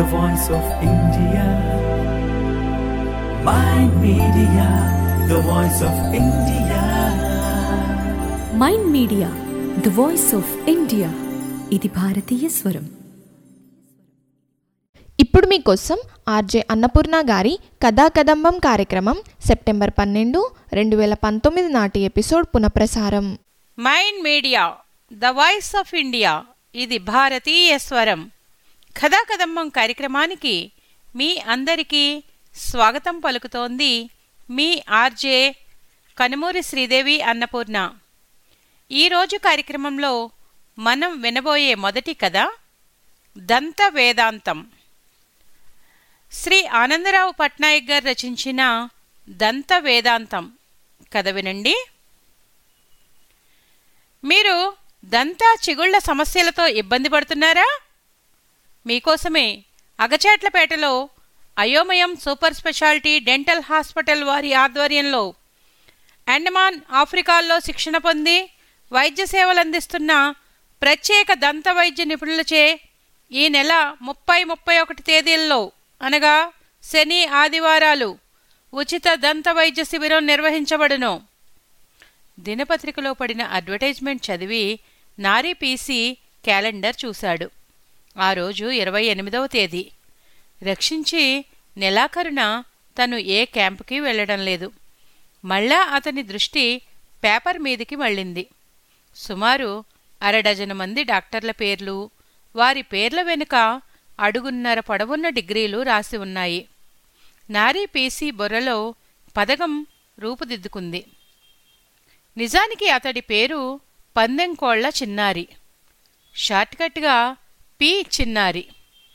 the voice of India. Mind Media, the voice of India. Mind media the voice of India ఇది భారతీయ స్వరం ఇప్పుడు మీకోసం RJ Annapurna గారి కథా కదంబం కార్యక్రమం సెప్టెంబర్ పన్నెండు రెండు వేల పంతొమ్మిది నాటి ఎపిసోడ్ పునఃప్రసారం mind media the voice of India ఇది భారతీయ స్వరం కథాకదంబం కార్యక్రమానికి మీ అందరికీ స్వాగతం పలుకుతోంది మీ ఆర్జే కనుమూరి శ్రీదేవి అన్నపూర్ణ ఈరోజు కార్యక్రమంలో మనం వినబోయే మొదటి కథ దంత వేదాంతం శ్రీ ఆనందరావు పట్నాయక్ గారు రచించిన దంత వేదాంతం కథ వినండి మీరు దంతా చిగుళ్ల సమస్యలతో ఇబ్బంది పడుతున్నారా మీకోసమే అగచాట్లపేటలో అయోమయం సూపర్ స్పెషాలిటీ డెంటల్ హాస్పిటల్ వారి ఆధ్వర్యంలో అండమాన్ ఆఫ్రికాల్లో శిక్షణ పొంది వైద్య సేవలు అందిస్తున్న ప్రత్యేక దంత వైద్య నిపుణులచే ఈ నెల ముప్పై ముప్పై ఒకటి తేదీల్లో అనగా శని ఆదివారాలు ఉచిత దంత వైద్య శిబిరం నిర్వహించబడును దినపత్రికలో పడిన అడ్వర్టైజ్మెంట్ చదివి నారీ పీసి క్యాలెండర్ చూశాడు ఆ రోజు ఇరవై ఎనిమిదవ తేదీ రక్షించి నెలాఖరున తను ఏ క్యాంపుకి వెళ్ళడం లేదు మళ్ళా అతని దృష్టి పేపర్ మీదికి మళ్ళింది సుమారు అరడజను మంది డాక్టర్ల పేర్లు వారి పేర్ల వెనుక అడుగున్నర పొడవున్న డిగ్రీలు రాసి ఉన్నాయి నారీ పీసీ బొర్రలో పదకం రూపుదిద్దుకుంది నిజానికి అతడి పేరు పందెంకోళ్ల చిన్నారి షార్ట్కట్గా పి చిన్నారి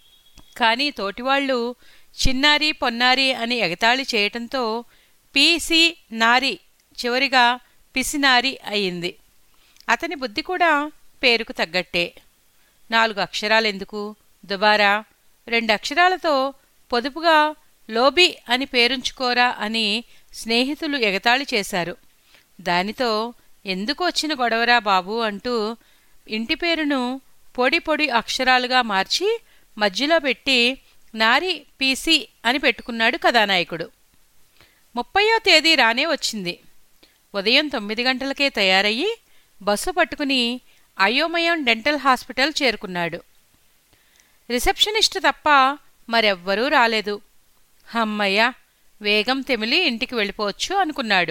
కానీ తోటివాళ్లు చిన్నారి పొన్నారి అని ఎగతాళి చేయటంతో పీసి నారి చివరిగా పిసినారి అయింది అతని బుద్ధి కూడా పేరుకు తగ్గట్టే నాలుగు అక్షరాలెందుకు దుబారా రెండు అక్షరాలతో పొదుపుగా లోబి అని పేరుంచుకోరా అని స్నేహితులు ఎగతాళి చేశారు దానితో ఎందుకు వచ్చిన గొడవరా బాబు అంటూ ఇంటి పేరును పొడి పొడి అక్షరాలుగా మార్చి మధ్యలో పెట్టి నారి పీసి అని పెట్టుకున్నాడు కథానాయకుడు ముప్పయో తేదీ రానే వచ్చింది ఉదయం తొమ్మిది గంటలకే తయారయ్యి బస్సు పట్టుకుని అయోమయం డెంటల్ హాస్పిటల్ చేరుకున్నాడు రిసెప్షనిస్ట్ తప్ప మరెవ్వరూ రాలేదు హమ్మయ్య వేగం తెమిలి ఇంటికి వెళ్ళిపోవచ్చు అనుకున్నాడు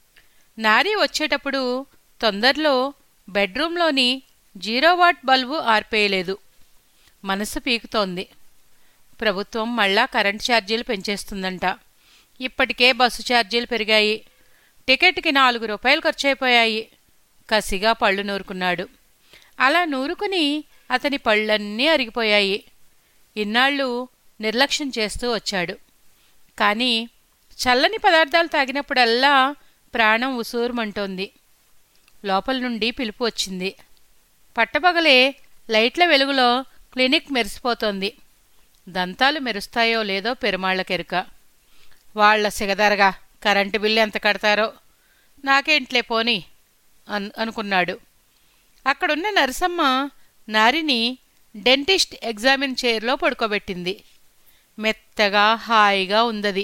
నారీ వచ్చేటప్పుడు తొందరలో బెడ్రూంలోని జీరో వాట్ బల్బు ఆర్పేయలేదు మనసు పీకుతోంది ప్రభుత్వం మళ్ళా కరెంట్ ఛార్జీలు పెంచేస్తుందంట ఇప్పటికే బస్సు ఛార్జీలు పెరిగాయి టికెట్కి నాలుగు రూపాయలు ఖర్చయిపోయాయి కసిగా పళ్ళు నూరుకున్నాడు అలా నూరుకుని అతని పళ్ళన్నీ అరిగిపోయాయి ఇన్నాళ్ళు నిర్లక్ష్యం చేస్తూ వచ్చాడు కానీ చల్లని పదార్థాలు తాగినప్పుడల్లా ప్రాణం ఉసూరుమంటోంది లోపల నుండి పిలుపు వచ్చింది పట్టపగలే లైట్ల వెలుగులో క్లినిక్ మెరిసిపోతోంది దంతాలు మెరుస్తాయో లేదో పెరుమాళ్లకెరుక వాళ్ల సిగదరగా కరెంటు బిల్లు ఎంత కడతారో నాకేంట్లే పోని అన్ అనుకున్నాడు అక్కడున్న నరసమ్మ నారిని డెంటిస్ట్ ఎగ్జామిన్ చైర్లో పడుకోబెట్టింది మెత్తగా హాయిగా ఉందది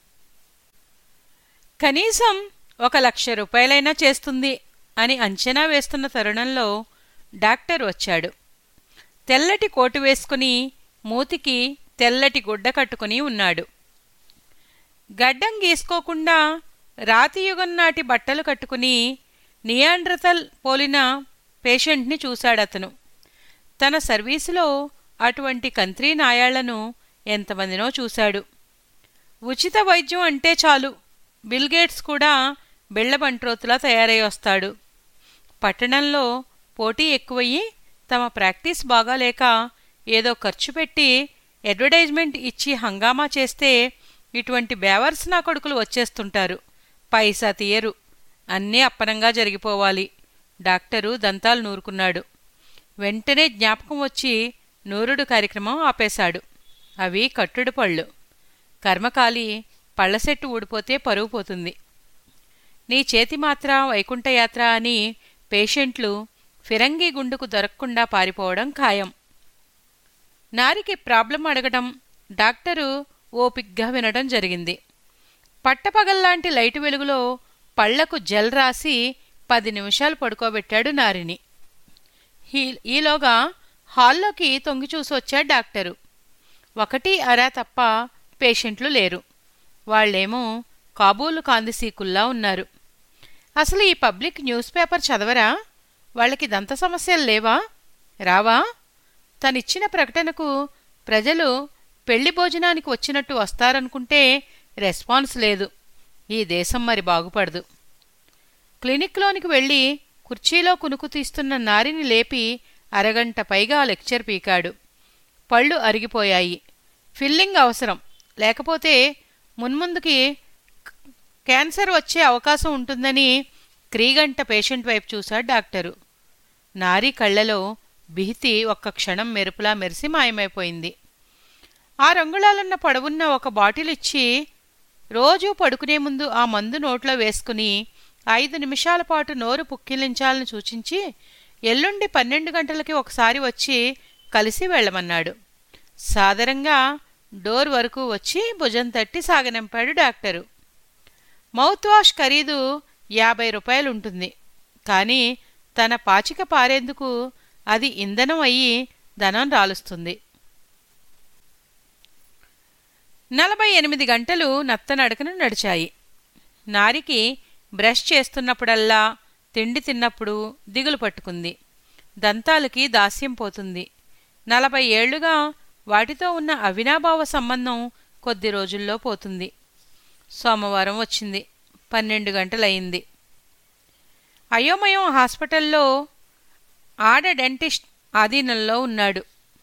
కనీసం ఒక లక్ష రూపాయలైనా చేస్తుంది అని అంచనా వేస్తున్న తరుణంలో డాక్టర్ వచ్చాడు తెల్లటి కోటు వేసుకుని మూతికి తెల్లటి గుడ్డ కట్టుకుని ఉన్నాడు గడ్డం గీసుకోకుండా రాతియుగం నాటి బట్టలు కట్టుకుని నియాండ్రతల్ పోలిన పేషెంట్ని చూశాడతను తన సర్వీసులో అటువంటి కంత్రీ నాయాళ్లను ఎంతమందినో చూశాడు ఉచిత వైద్యం అంటే చాలు బిల్గేట్స్ కూడా బిళ్లబంట్రోతులా తయారై వస్తాడు పట్టణంలో పోటీ ఎక్కువయ్యి తమ ప్రాక్టీస్ బాగాలేక ఏదో ఖర్చు పెట్టి అడ్వర్టైజ్మెంట్ ఇచ్చి హంగామా చేస్తే ఇటువంటి బేవర్స్ నా కొడుకులు వచ్చేస్తుంటారు పైసా తీయరు అన్నీ అప్పనంగా జరిగిపోవాలి డాక్టరు దంతాలు నూరుకున్నాడు వెంటనే జ్ఞాపకం వచ్చి నూరుడు కార్యక్రమం ఆపేశాడు అవి కట్టుడు పళ్ళు కర్మకాలి పళ్ళసెట్టు ఊడిపోతే పరువు పోతుంది నీ చేతి మాత్ర వైకుంఠయాత్ర అని పేషెంట్లు ఫిరంగి గుండుకు దొరకకుండా పారిపోవడం ఖాయం నారికి ప్రాబ్లం అడగడం డాక్టరు ఓపిగ్గా వినడం జరిగింది పట్టపగల్లాంటి లైటు వెలుగులో పళ్లకు జెల్ రాసి పది నిమిషాలు పడుకోబెట్టాడు నారిని ఈ- ఈలోగా హాల్లోకి తొంగి చూసి వచ్చాడు డాక్టరు ఒకటి అరా తప్ప పేషెంట్లు లేరు వాళ్ళేమో కాబూలు కాందిసీకుల్లా ఉన్నారు అసలు ఈ పబ్లిక్ న్యూస్ పేపర్ చదవరా వాళ్ళకి దంత సమస్యలు లేవా రావా తనిచ్చిన ప్రకటనకు ప్రజలు పెళ్లి భోజనానికి వచ్చినట్టు వస్తారనుకుంటే రెస్పాన్స్ లేదు ఈ దేశం మరి బాగుపడదు క్లినిక్లోనికి వెళ్ళి కుర్చీలో కునుకు తీస్తున్న నారిని లేపి అరగంట పైగా లెక్చర్ పీకాడు పళ్ళు అరిగిపోయాయి ఫిల్లింగ్ అవసరం లేకపోతే మున్ముందుకి క్యాన్సర్ వచ్చే అవకాశం ఉంటుందని క్రీగంట పేషెంట్ వైపు చూశాడు డాక్టరు నారి కళ్ళలో బిహితి ఒక్క క్షణం మెరుపులా మెరిసి మాయమైపోయింది ఆ రంగుళాలున్న పొడవున్న ఒక బాటిల్ ఇచ్చి రోజూ పడుకునే ముందు ఆ మందు నోట్లో వేసుకుని ఐదు నిమిషాల పాటు నోరు పుక్కిలించాలని సూచించి ఎల్లుండి పన్నెండు గంటలకి ఒకసారి వచ్చి కలిసి వెళ్ళమన్నాడు సాదరంగా డోర్ వరకు వచ్చి భుజం తట్టి సాగనంపాడు డాక్టరు మౌత్ వాష్ ఖరీదు యాభై రూపాయలుంటుంది కానీ తన పాచిక పారేందుకు అది ఇంధనం అయ్యి ధనం రాలుస్తుంది నలభై ఎనిమిది గంటలు నత్తనడకను నడిచాయి నారికి బ్రష్ చేస్తున్నప్పుడల్లా తిండి తిన్నప్పుడు దిగులు పట్టుకుంది దంతాలకి దాస్యం పోతుంది నలభై ఏళ్లుగా వాటితో ఉన్న అవినాభావ సంబంధం కొద్ది రోజుల్లో పోతుంది సోమవారం వచ్చింది పన్నెండు గంటలయింది అయోమయం హాస్పిటల్లో ఆడ డెంటిస్ట్ ఆధీనంలో ఉన్నాడు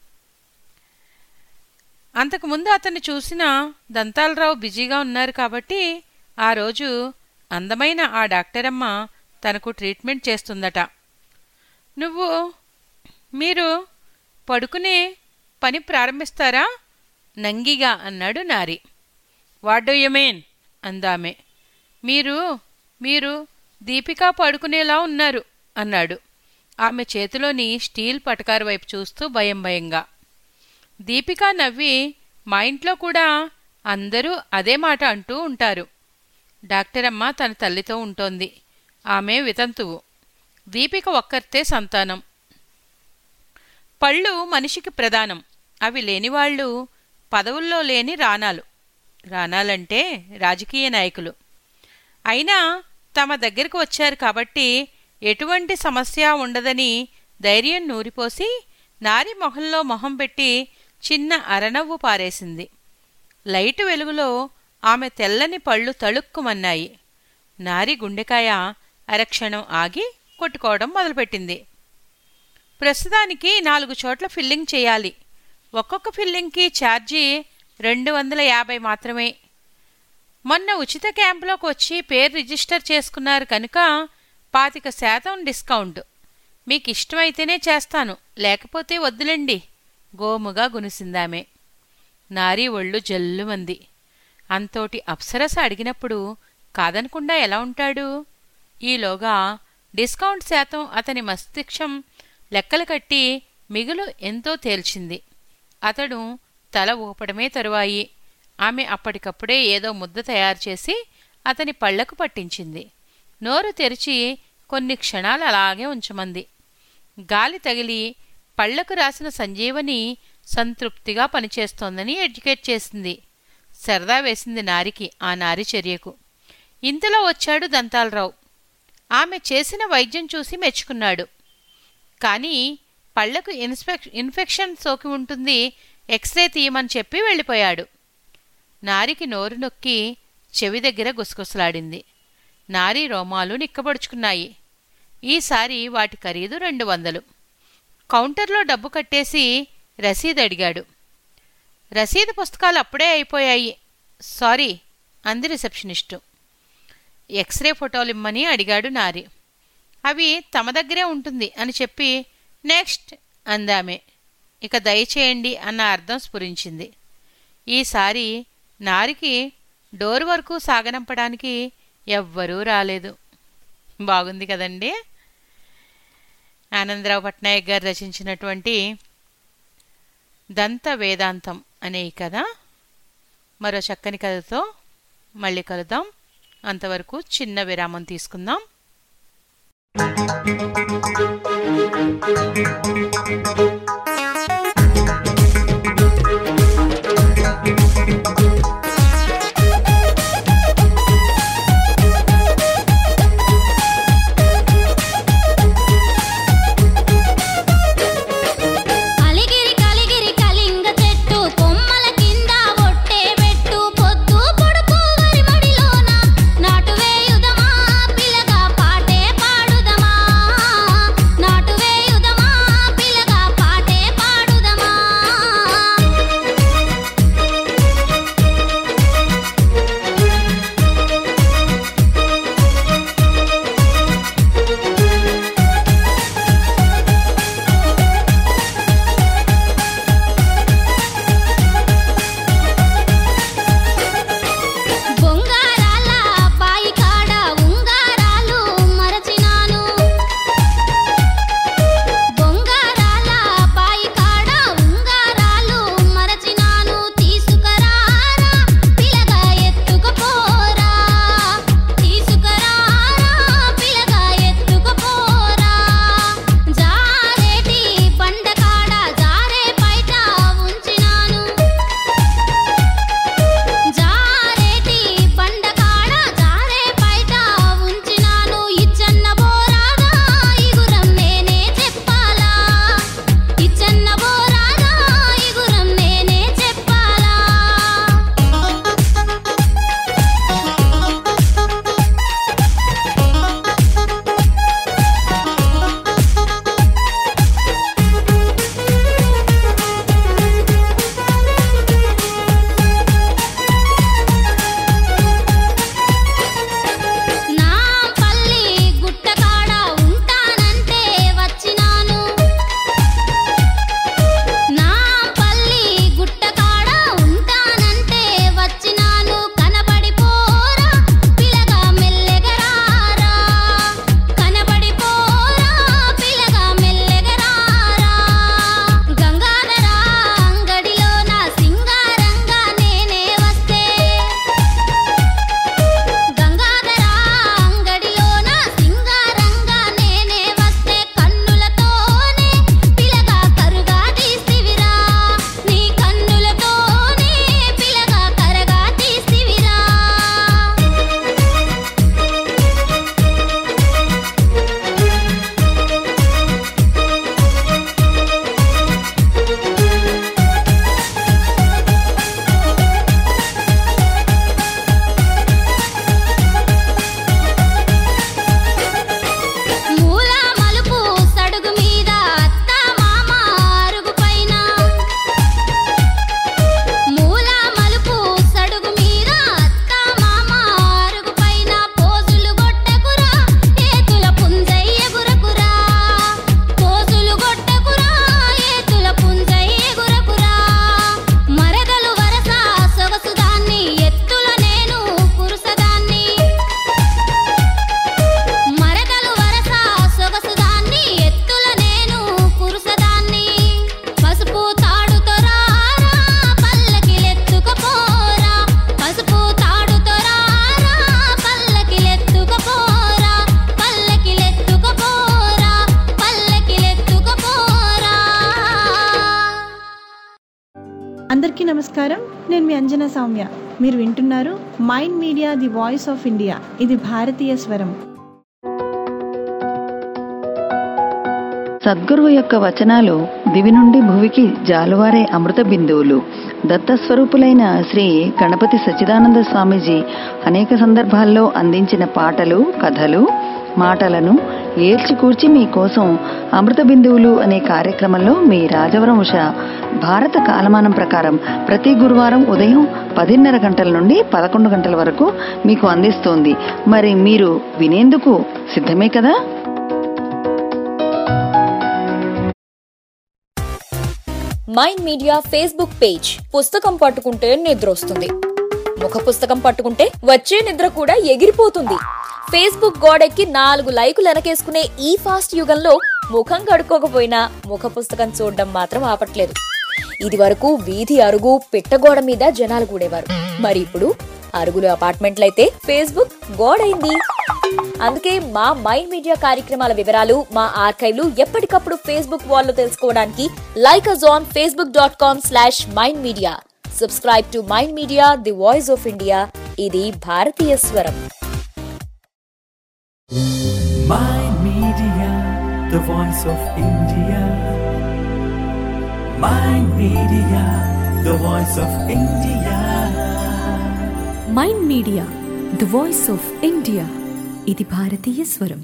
అంతకుముందు అతన్ని చూసిన దంతాలరావు బిజీగా ఉన్నారు కాబట్టి ఆ రోజు అందమైన ఆ డాక్టరమ్మ తనకు ట్రీట్మెంట్ చేస్తుందట నువ్వు మీరు పడుకునే పని ప్రారంభిస్తారా నంగిగా అన్నాడు నారి వాట్ డూ యు మీన్ అందామె మీరు మీరు దీపిక పడుకునేలా ఉన్నారు అన్నాడు ఆమె చేతిలోని స్టీల్ పటకారు వైపు చూస్తూ భయం భయంగా దీపిక నవ్వి మా ఇంట్లో కూడా అందరూ అదే మాట అంటూ ఉంటారు డాక్టరమ్మ తన తల్లితో ఉంటోంది ఆమె వితంతువు దీపిక ఒక్కర్తే సంతానం పళ్ళు మనిషికి ప్రధానం అవి లేనివాళ్ళు పదవుల్లో లేని రానాలు రానాలంటే రాజకీయ నాయకులు అయినా తమ దగ్గరకు వచ్చారు కాబట్టి ఎటువంటి సమస్య ఉండదని ధైర్యం నూరిపోసి నారి మొహంలో మొహం పెట్టి చిన్న అరనవ్వు పారేసింది లైటు వెలుగులో ఆమె తెల్లని పళ్ళు తళుక్కుమన్నాయి నారి గుండెకాయ అరక్షణం ఆగి కొట్టుకోవడం మొదలుపెట్టింది ప్రస్తుతానికి నాలుగు చోట్ల ఫిల్లింగ్ చేయాలి ఒక్కొక్క ఫిల్లింగ్కి ఛార్జీ రెండు వందల యాభై మాత్రమే మొన్న ఉచిత క్యాంపులోకి వచ్చి పేరు రిజిస్టర్ చేసుకున్నారు కనుక పాతిక శాతం డిస్కౌంట్ మీకు ఇష్టమైతేనే చేస్తాను లేకపోతే వద్దులేండి గోముగా గునిసిందామె నారీ ఒళ్ళు జల్లుమంది అంతోటి అప్సరస అడిగినప్పుడు కాదనకుండా ఎలా ఉంటాడు ఈలోగా డిస్కౌంట్ శాతం అతని మస్తిష్కం లెక్కలు కట్టి మిగులు ఎంతో తేల్చింది అతడు తల ఊపడమే తరువాయి ఆమె అప్పటికప్పుడే ఏదో ముద్ద తయారు చేసి అతని పళ్లకు పట్టించింది నోరు తెరిచి కొన్ని క్షణాలు అలాగే ఉంచమంది గాలి తగిలి పళ్లకు రాసిన సంజీవని సంతృప్తిగా పనిచేస్తోందని ఎడ్యుకేట్ చేసింది సరదా వేసింది నారికి ఆ నారి చర్యకు ఇంతలో వచ్చాడు దంతాలరావు ఆమె చేసిన వైద్యం చూసి మెచ్చుకున్నాడు కానీ పళ్లకు ఇన్స్పెక్ ఇన్ఫెక్షన్ సోకి ఉంటుంది ఎక్స్రే తీయమని చెప్పి వెళ్ళిపోయాడు నారికి నోరు నొక్కి చెవి దగ్గర గుసగుసలాడింది నారి రోమాలు నిక్కబడుచుకున్నాయి ఈసారి వాటి ఖరీదు రెండు వందలు కౌంటర్లో డబ్బు కట్టేసి రసీదు అడిగాడు రసీదు పుస్తకాలు అప్పుడే అయిపోయాయి సారీ అంది రిసెప్షనిస్టు ఎక్స్రే ఫోటోలు ఇమ్మని అడిగాడు నారి అవి తమ దగ్గరే ఉంటుంది అని చెప్పి నెక్స్ట్ అందామె ఇక దయచేయండి అన్న అర్థం స్ఫురించింది ఈసారి నారికి డోర్ వరకు సాగనంపడానికి ఎవ్వరూ రాలేదు బాగుంది కదండి ఆనందరావు పట్నాయక్ గారు రచించినటువంటి దంత వేదాంతం అనే ఈ కథ మరో చక్కని కథతో మళ్ళీ కలుద్దాం అంతవరకు చిన్న విరామం తీసుకుందాం అలిగిరి కలిగిరి కలింగ చెట్టు కొమ్మల కింద ఒట్టే పెట్టు పొద్దు పొడుపు వరిమడిలోన నాటు వేయుదమా పిల్లగా పాటే పాడుదమా నాటు వేయుదమా పిల్లగా పాటే పాడుదమా బొంగారాల బాయి కాడ ఉంగారాలు మరచినాను బొంగారాల బాయి కాడ ఉంగారాలు మరచినాను తీసుకురారా పిల్లగా ఎత్తుకుపోరా తీసుకురారా పిల్లగా ఎత్తుకుపోరా జారేటి బండ కాడ జారే బయట ఉంచినాను జారేటి బండ కాడ జారే బయట ఉంచినాను ఇచ్చన్న బోరాగా ఇగురం నేనే చెప్పాలా ఇచ్చన్న బోరాగా ఇగురం నేనే చెప్పాలా నా పల్లి గుట్ట కాడ ఉంటానంటే వచ్చినాను నా పల్లి గుట్ట కాడ ఉంటానంటే వచ్చినాను కనబడిపోరా పిల్లగా మెల్లెగరారా కనబడిపోరా పిల్లగా మెల్లెగరారా గంగాధర అంగడిలో నా సింగారంగా నేనే వస్తే గంగాధర అంగడిలోన సింగారంగా నేనే వస్తే కన్నులతోనే పిలగా కరుగా తీస్తివిరా నీ కన్నులతోనే పిలగా కరగా తీస్తివిరా మూల మలుపు సడుగు మీద అత్త మామ అరుగు పైన మూల మలుపు సడుగు మీద అత్త మామ అరుగు పైన పోసులు గొట్టకురా ఏతుల పుంజయ్య గురకురా పోసులు గొట్టకురా ఏతుల పుంజయ్య గురకురా మరదలు వరస సొగసు దాన్ని ఎత్తుల నేను కురుసదాన్ని మరదలు వరస సొగసుదాన్ని ఎత్తుల నేను కురుసదాన్ని పసుపు తాడుతో రారా పల్లకిలెత్తుకపోరా పసుపు తాడుతో రారా పల్లకిలెత్తుకపోరా పల్లకిలెత్తుకపోరా పల్లకిలెత్తుకపోరా అందరికీ నమస్కారం నేను మీ అంజనా సౌమ్య మీరు వింటున్నారు mind media the voice of India ఇది భారతీయ స్వరం సద్గురువు యొక్క వచనాలు దివి నుండి భువికి జాలువారే అమృత బిందువులు దత్తస్వరూపులైన శ్రీ గణపతి సచ్చిదానంద స్వామీజీ అనేక సందర్భాల్లో అందించిన పాటలు కథలు మాటలను ఏల్చికూర్చి మీకోసం అమృత బిందువులు అనే కార్యక్రమంలో మీ రాజవరం ఉష భారత కాలమానం ప్రకారం ప్రతి గురువారం ఉదయం పదిన్నర గంటల నుండి పదకొండు గంటల వరకు మీకు అందిస్తోంది మరి మీరు వినేందుకు సిద్ధమే కదా మైండ్ మీడియా ఫేస్బుక్ పేజ్ పుస్తకం పట్టుకుంటే నిద్ర వస్తుంది ముఖ పుస్తకం పట్టుకుంటే వచ్చే నిద్ర కూడా ఎగిరిపోతుంది ఫేస్బుక్ గోడెక్కి నాలుగు లైకులు వెనకేసుకునే ఈ ఫాస్ట్ యుగంలో ముఖం కడుక్కోకపోయినా ముఖ పుస్తకం చూడడం మాత్రం ఆపట్లేదు ఇది వరకు వీధి అరుగు పిట్టగోడ మీద జనాలు కూడేవారు మరి ఇప్పుడు అరుగులు అపార్ట్మెంట్లయితే ఫేస్బుక్ గోడైంది అందుకే మా మైండ్ మీడియా కార్యక్రమాల వివరాలు మా ఆర్కైవ్లు ఎప్పటికప్పుడు ఫేస్బుక్ వాల్లో తెలుసుకోవడానికి like us on Facebook dot com slash mind media subscribe to mind media the voice of India ఇది భారతీయ స్వరం Mind Media, the voice of India. Mind Media, the voice of India. Mind media the voice of India ఇది భారతీయ స్వరం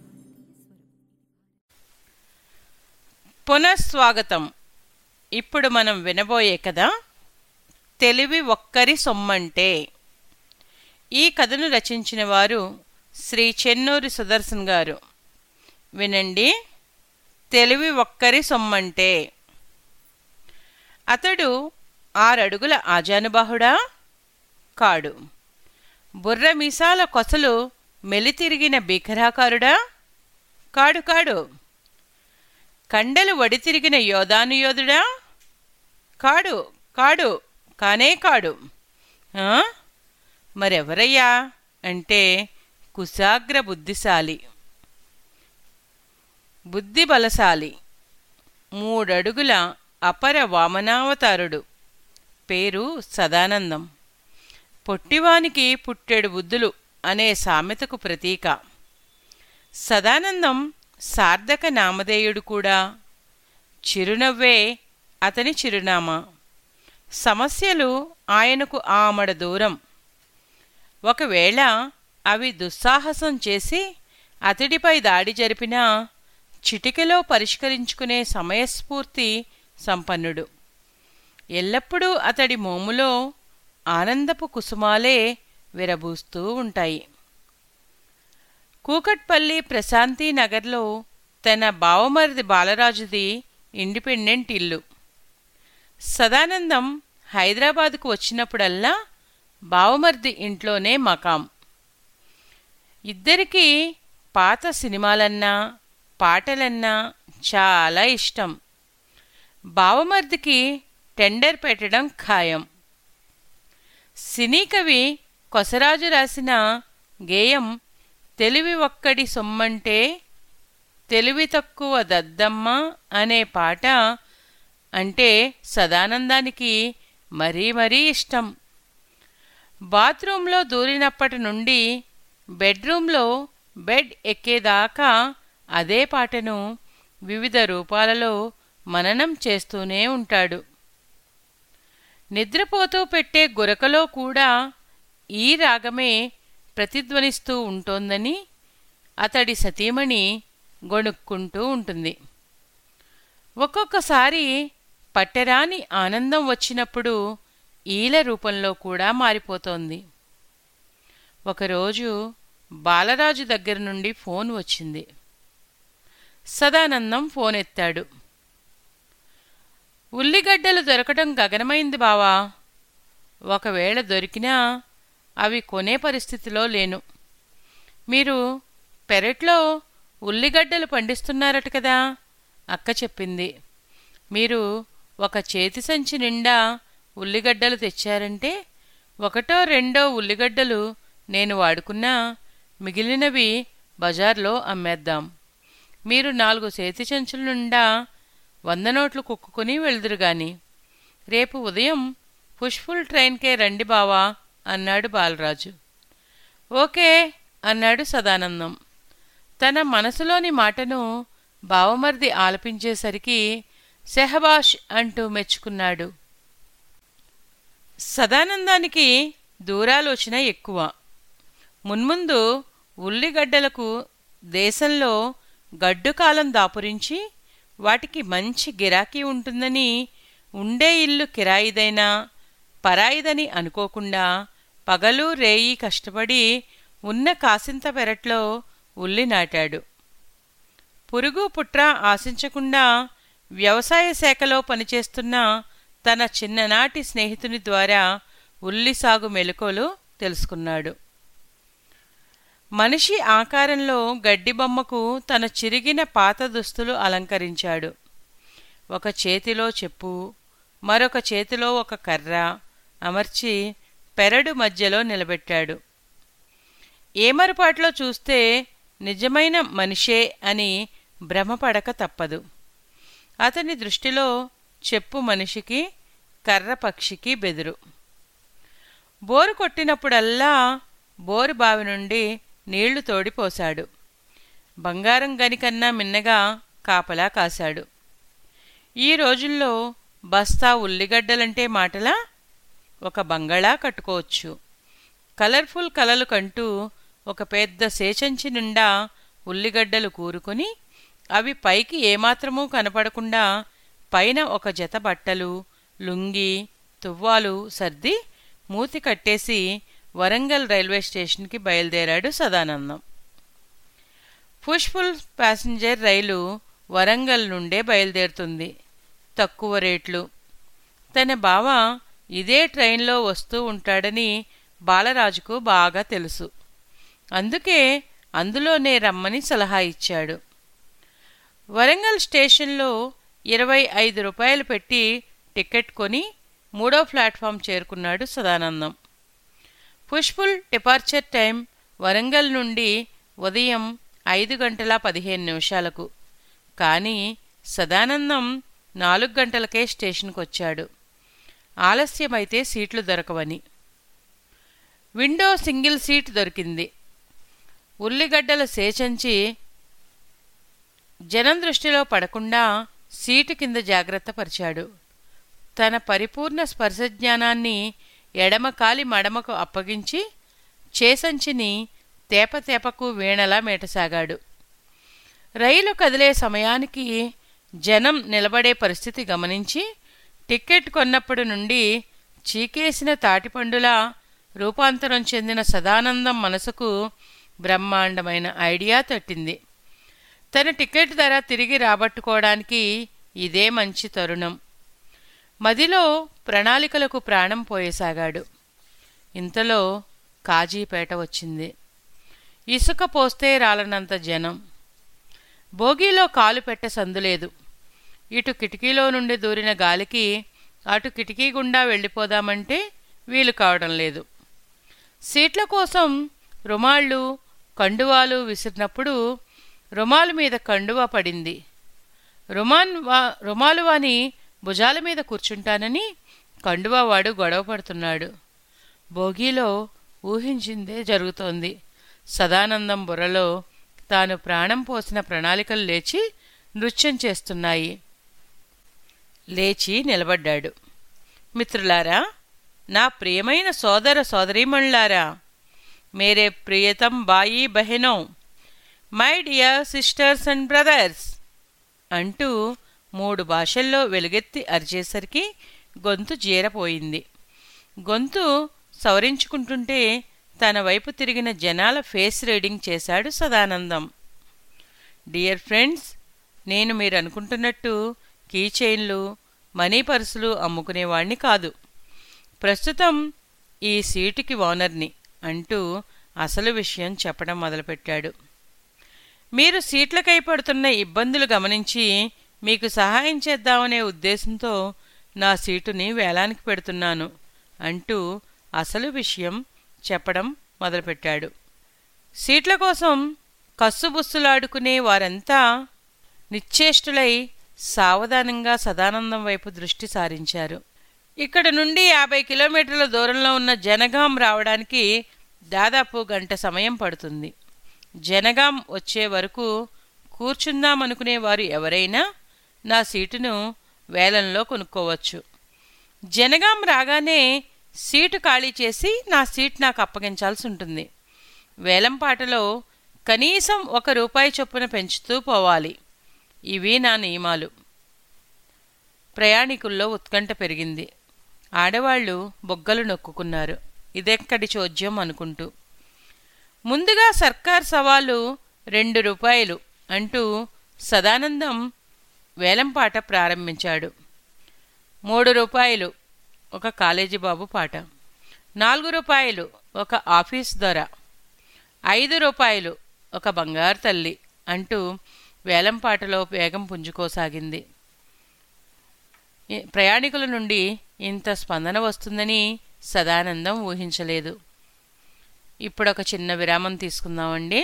పునఃస్వాగతం ఇప్పుడు మనం వినబోయే కథ తెలివి ఒక్కరి సొమ్మంటే ఈ కథను రచించిన వారు శ్రీ చెన్నూరి సుదర్శన్ గారు వినండి తెలివి ఒక్కరి సొమ్మంటే అతడు ఆరడుగుల ఆజానుబాహుడా కాడు బుర్ర మీసాల కొసలు మెలితిరిగిన భీకరాకారుడా కాడు కాడు కండలు వడితిరిగిన యోధానుయోధుడా కాడు కాడు కానే కాడు ఆ? మరెవరయ్యా అంటే కుశాగ్ర బుద్ధిశాలి బుద్ధి బలశాలి మూడడుగుల అపర వామనావతారుడు పేరు సదానందం పొట్టివానికి పుట్టెడు బుద్ధులు అనే సామెతకు ప్రతీక సదానందం సార్థక నామధేయుడు కూడా చిరునవ్వే అతని చిరునామా సమస్యలు ఆయనకు ఆమడ దూరం ఒకవేళ అవి దుస్సాహసం చేసి అతడిపై దాడి జరిపినా చిటికెలో పరిష్కరించుకునే సమయస్ఫూర్తి సంపన్నుడు ఎల్లప్పుడూ అతడి మోములో ఆనందపు కుసుమాలే విరబూస్తూ ఉంటాయి కూకట్పల్లి ప్రశాంతి నగర్లో తన బావమరిది బాలరాజుది ఇండిపెండెంట్ ఇల్లు సదానందం హైదరాబాదుకు వచ్చినప్పుడల్లా బావమరిది ఇంట్లోనే మకాం ఇద్దరికీ పాత సినిమాలన్నా పాటలన్నా చాలా ఇష్టం బావమరిదికి టెండర్ పెట్టడం ఖాయం సినీ కవి కొసరాజు రాసిన గేయం తెలివి ఒక్కడి సొమ్మంటే తెలివి తక్కువ దద్దమ్మ అనే పాట అంటే సదానందానికి మరీ మరీ ఇష్టం బాత్రూంలో దూరినప్పటి నుండి బెడ్రూంలో బెడ్ ఎక్కేదాకా అదే పాటను వివిధ రూపాలలో మననం చేస్తూనే ఉంటాడు నిద్రపోతూ పెట్టే గురకలో కూడా ఈ రాగమే ప్రతిధ్వనిస్తూ ఉంటోందని అతడి సతీమణి గొణుక్కుంటూ ఉంటుంది ఒక్కొక్కసారి పట్టెరాని ఆనందం వచ్చినప్పుడు ఈల రూపంలో కూడా మారిపోతోంది ఒకరోజు బాలరాజు దగ్గర నుండి ఫోన్ వచ్చింది సదానందం ఫోన్ ఎత్తాడు ఉల్లిగడ్డలు దొరకటం గగనమైంది బావా ఒకవేళ దొరికినా అవి కొనే పరిస్థితిలో లేను మీరు పెరట్లో ఉల్లిగడ్డలు పండిస్తున్నారట కదా అక్క చెప్పింది మీరు ఒక చేతి సంచి నిండా ఉల్లిగడ్డలు తెచ్చారంటే ఒకటో రెండో ఉల్లిగడ్డలు నేను వాడుకున్నా మిగిలినవి బజార్లో అమ్మేద్దాం మీరు నాలుగు చేతి సంచుల నుండా వంద నోట్లు కుక్కుని వెళ్దురు గాని రేపు ఉదయం పుష్ఫుల్ ట్రైన్కే రండి బావా అన్నాడు బాలరాజు ఓకే అన్నాడు సదానందం తన మనసులోని మాటను బావమర్ది ఆలపించేసరికి సెహబాష్ అంటూ మెచ్చుకున్నాడు సదానందానికి దూరాలోచన ఎక్కువ మున్ముందు ఉల్లిగడ్డలకు దేశంలో గడ్డుకాలం దాపురించి వాటికి మంచి గిరాకీ ఉంటుందని ఉండే ఇల్లు కిరాయిదైనా పరాయిదని అనుకోకుండా పగలు రేయి కష్టపడి ఉన్న కాసింత పెరట్లో ఉల్లి నాటాడు పురుగు పుట్ర ఆశించకుండా వ్యవసాయ శాఖలో పనిచేస్తున్న తన చిన్ననాటి స్నేహితుని ద్వారా ఉల్లి సాగు మెలకువలు తెలుసుకున్నాడు మనిషి ఆకారంలో గడ్డి బొమ్మకు తన చిరిగిన పాత దుస్తులు అలంకరించాడు ఒక చేతిలో చెప్పు మరొక చేతిలో ఒక కర్ర అమర్చి పెరడు మధ్యలో నిలబెట్టాడు ఏమరపాట్లో చూస్తే నిజమైన మనిషే అని భ్రమపడక తప్పదు అతని దృష్టిలో చెప్పు మనిషికి కర్ర పక్షికి బెదురు బోరు కొట్టినప్పుడల్లా బోరు బావి నుండి నీళ్లు తోడిపోశాడు బంగారం గనికన్నా మిన్నగా కాపలా కాశాడు ఈ రోజుల్లో బస్తా ఉల్లిగడ్డలంటే మాటలా ఒక బంగళా కట్టుకోవచ్చు కలర్ఫుల్ కలలు కంటూ ఒక పెద్ద సేచంచి నిండా ఉల్లిగడ్డలు కూరుకుని అవి పైకి ఏమాత్రమూ కనపడకుండా పైన ఒక జత బట్టలు లుంగి తువ్వాలు సర్ది మూతి కట్టేసి వరంగల్ రైల్వే స్టేషన్కి బయలుదేరాడు Sadanandam push pull passenger rail Warangal నుండే బయలుదేరుతుంది తక్కువ రేట్లు తన బావ ఇదే ట్రైన్లో వస్తూ ఉంటాడని బాలరాజుకు బాగా తెలుసు అందుకే అందులోనే రమ్మని సలహా ఇచ్చాడు వరంగల్ స్టేషన్లో ఇరవై ఐదు రూపాయలు పెట్టి టికెట్ కొని మూడో ప్లాట్ఫామ్ చేరుకున్నాడు Sadanandam push pull departure time Warangal నుండి ఉదయం ఐదు గంటల పదిహేను నిమిషాలకు కానీ సదానందం నాలుగు గంటలకే స్టేషన్కు వచ్చాడు ఆలస్యమైతే సీట్లు దొరకవని విండో సింగిల్ సీట్ దొరికింది ఉల్లిగడ్డల సేచంచి జనం దృష్టిలో పడకుండా సీటు కింద జాగ్రత్త పరిచాడు తన పరిపూర్ణ స్పర్శజ్ఞానాన్ని ఎడమకాలి మడమకు అప్పగించి చేసంచిని తేపతేపకు వీణలా మేటసాగాడు రైలు కదిలే సమయానికి జనం నిలబడే పరిస్థితి గమనించి టిక్కెట్ కొన్నప్పటి నుండి చీకేసిన తాటిపండులా రూపాంతరం చెందిన సదానందం మనసుకు బ్రహ్మాండమైన ఐడియా తట్టింది తన టికెట్ ధర తిరిగి రాబట్టుకోవడానికి ఇదే మంచి తరుణం మదిలో ప్రణాళికలకు ప్రాణం పోయసాగాడు ఇంతలో కాజీపేట వచ్చింది ఇసుక పోస్తే రాలనంత జనం బోగీలో కాలు పెట్ట సందులేదు ఇటు కిటికీలో నుండి దూరిన గాలికి అటు కిటికీ గుండా వెళ్ళిపోదామంటే వీలు కావడం లేదు సీట్ల కోసం రుమాళ్ళు కండువాలు విసిరినప్పుడు రుమాలు మీద కండువా పడింది రుమాన్ వా రుమాలువాని భుజాల మీద కూర్చుంటానని కండువా వాడు గొడవ పడుతున్నాడు భోగిలో ఊహించిందే జరుగుతోంది సదానందం బుర్రలో తాను ప్రాణం పోసిన ప్రణాళికలు లేచి నృత్యం చేస్తున్నాయి లేచి నిలబడ్డాడు మిత్రులారా నా ప్రియమైన సోదర సోదరీమణులారా మేరే ప్రియతం బాయి బహెనో my dear sisters and brothers అంటూ మూడు భాషల్లో వెలుగెత్తి అరిచేసరికి గొంతు జీరపోయింది గొంతు సవరించుకుంటుంటే తన వైపు తిరిగిన జనాల ఫేస్ రీడింగ్ చేశాడు సదానందం డియర్ ఫ్రెండ్స్ నేను మీరు అనుకుంటున్నట్టు కీ చైన్లు మనీ పర్సులు అమ్ముకునేవాణ్ణి కాదు ప్రస్తుతం ఈ సీటుకి ఓనర్ని అంటూ అసలు విషయం చెప్పడం మొదలుపెట్టాడు మీరు సీట్లకై పడుతున్న ఇబ్బందులు గమనించి మీకు సహాయం చేద్దామనే ఉద్దేశంతో నా సీటుని వేలానికి పెడుతున్నాను అంటూ అసలు విషయం చెప్పడం మొదలుపెట్టాడు సీట్ల కోసం కస్సుబుస్సులాడుకునే వారంతా నిశ్చేష్టులై సావధానంగా సదానందం వైపు దృష్టి సారించారు ఇక్కడ నుండి యాభై కిలోమీటర్ల దూరంలో ఉన్న జనగాం రావడానికి దాదాపు గంట సమయం పడుతుంది జనగాం వచ్చే వరకు కూర్చుందామనుకునే వారు ఎవరైనా నా సీటును వేలంలో కొనుక్కోవచ్చు జనగాం రాగానే సీటు ఖాళీ చేసి నా సీట్ నాకు అప్పగించాల్సి ఉంటుంది వేలంపాటలో కనీసం ఒక రూపాయి చొప్పున పెంచుతూ పోవాలి ఇవి నా నియమాలు ప్రయాణికుల్లో ఉత్కంఠ పెరిగింది ఆడవాళ్లు బొగ్గలు నొక్కుకున్నారు ఇదెక్కడి చోద్యం అనుకుంటూ ముందుగా సర్కార్ సవాలు రెండు రూపాయలు అంటూ సదానందం వేలంపాట ప్రారంభించాడు మూడు రూపాయలు ఒక కాలేజీ బాబు పాట నాలుగు రూపాయలు ఒక ఆఫీస్ దొర ఐదు రూపాయలు ఒక బంగారు తల్లి అంటూ వేలంపాటలో వేగం పుంజుకోసాగింది ఈ- ప్రయాణికుల నుండి ఇంత స్పందన వస్తుందని సదానందం ఊహించలేదు ఇప్పుడొక చిన్న విరామం తీసుకుందామండి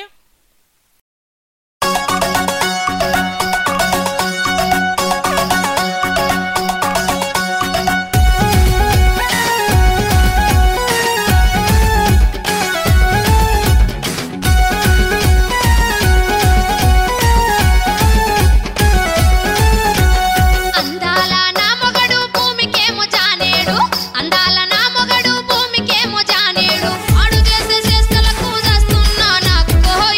అందాల నా మొగడు భూమికేమో జానేడు అందాల నా మొగడు భూమికేమో జానేడు ఆడు చేసే చేష్టలకు చేస్తున్నా నాకు ఓహో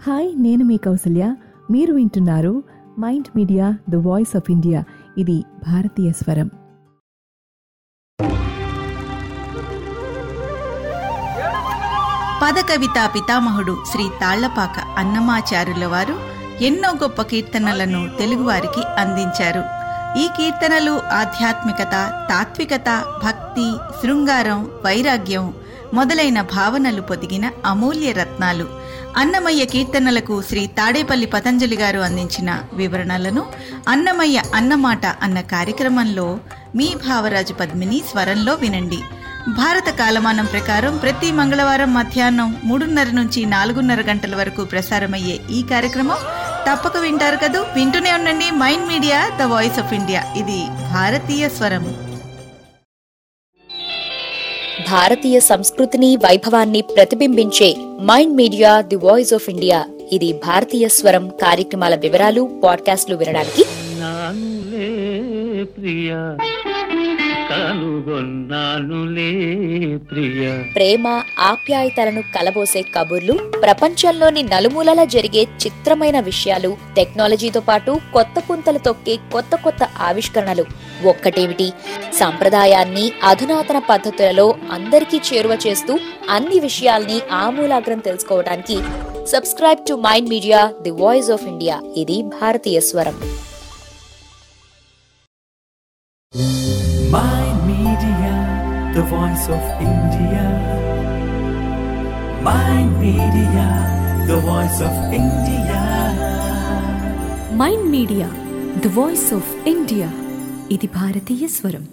హాయ్ నేను మీ కౌసల్య మీరు వింటున్నారు mind media the voice of India ఇది భారతీయ స్వరం పదకవితా పితామహుడు శ్రీ తాళ్లపాక అన్నమాచారుల వారు ఎన్నో గొప్ప కీర్తనలను తెలుగువారికి అందించారు ఈ కీర్తనలు ఆధ్యాత్మికత తాత్వికత భక్తి శృంగారం వైరాగ్యం మొదలైన భావనలు పొదిగిన అమూల్య రత్నాలు అన్నమయ్య కీర్తనలకు శ్రీ తాడేపల్లి పతంజలి గారు అందించిన వివరణలను అన్నమయ్య అన్నమాట అన్న కార్యక్రమంలో మీ భావరాజు పద్మిని స్వరంలో వినండి భారత కాలమానం ప్రకారం ప్రతి మంగళవారం మధ్యాహ్నం మూడున్నర నుంచి నాలుగున్నర గంటల వరకు ప్రసారమయ్యే ఈ కార్యక్రమం తప్పక వింటారు కదూ వింటూనే ఉండండి mind media the voice of India ఇది భారతీయ స్వరం భారతీయ సంస్కృతిని వైభవాన్ని ప్రతిబింబించే mind media the voice of India ఇది భారతీయ స్వరం కార్యక్రమాల వివరాలు పాడ్కాస్ట్లు వినడానికి నానులే ప్రియ కనుగొన్నానులే ప్రియ ప్రేమ ఆప్యాయతలను కలబోసే కబుర్లు ప్రపంచంలోని నలుమూలలా జరిగే చిత్రమైన విషయాలు టెక్నాలజీతో పాటు కొత్త పుంతలు తొక్కే కొత్త కొత్త ఆవిష్కరణలు ఒక్కటేమిటి సంప్రదాయాన్ని అధునాతన పద్ధతులలో అందరికీ చేరువ చేస్తూ అన్ని విషయాల్ని ఆమూలాగ్రం తెలుసుకోవడానికి subscribe to mind media the voice of India ఇది భారతీయ స్వరం Mind Media, the voice of India. Mind Media, the voice of India. Mind media the voice of India ఇది భారతీయ స్వరం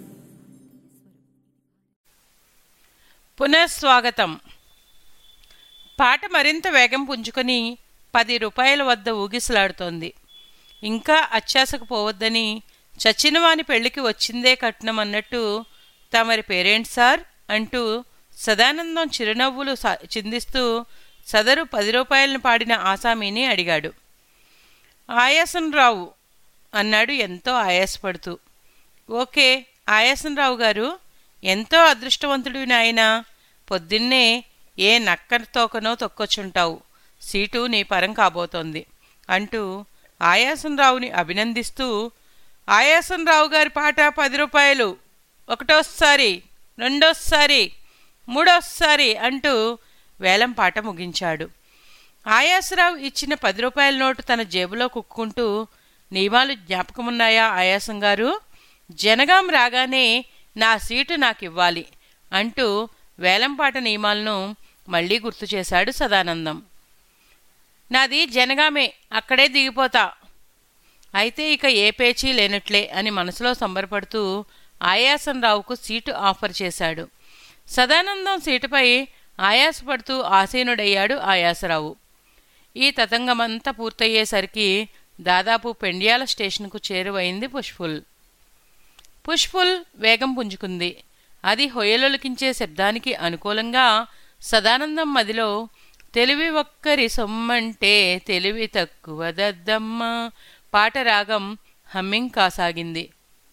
పునఃస్వాగతం పాట మరింత వేగం పుంజుకొని పది రూపాయల వద్ద ఊగిసలాడుతోంది ఇంకా అత్యాసకు పోవద్దని చచ్చినవాని పెళ్లికి వచ్చిందే కట్నం అన్నట్టు తమరి పేరేంటి సార్ అంటూ సదానందం చిరునవ్వులు సా- చిందిస్తూ సదరు పది రూపాయలను పాడిన ఆసామీని అడిగాడు ఆయాసం రావు అన్నాడు ఎంతో ఆయాసపడుతూ ఓకే ఆయాసం రావు గారు ఎంతో అదృష్టవంతుడివి నాయనా పొద్దున్నే ఏ నక్క తోకనో తొక్కొచ్చుంటావు సీటు నీ పరం కాబోతోంది అంటూ ఆయాసం రావుని అభినందిస్తూ ఆయాసం రావు గారి పాట పది రూపాయలు ఒకటోసారి రెండోసారి మూడోసారి అంటూ వేలం పాట ముగించాడు ఆయాసరావు ఇచ్చిన పది రూపాయల నోటు తన జేబులో కుక్కుంటూ నియమాలు జ్ఞాపకమున్నాయా ఆయాసం గారు జనగాం రాగానే నా సీటు నాకివ్వాలి అంటూ వేలంపాట నియమాలను మళ్ళీ గుర్తు చేశాడు సదానందం నాది జనగామే అక్కడే దిగిపోతా అయితే ఇక ఏ పేచీ లేనట్లే అని మనసులో సంబరపడుతూ ఆయాసం రావుకు సీటు ఆఫర్ చేశాడు సదానందం సీటుపై ఆయాసపడుతూ ఆసీనుడయ్యాడు ఆయాసరావు ఈ తతంగమంతా పూర్తయ్యేసరికి దాదాపు పెండ్యాల స్టేషన్కు చేరువైంది పుష్పుల్ పుష్పుల్ వేగం పుంజుకుంది అది హొయలొలికించే శబ్దానికి అనుకూలంగా సదానందం మదిలో తెలివి ఒక్కరి సొమ్మంటే తెలివి తక్కువ దద్దమ్మ పాట రాగం హమ్మింగ్ కాసాగింది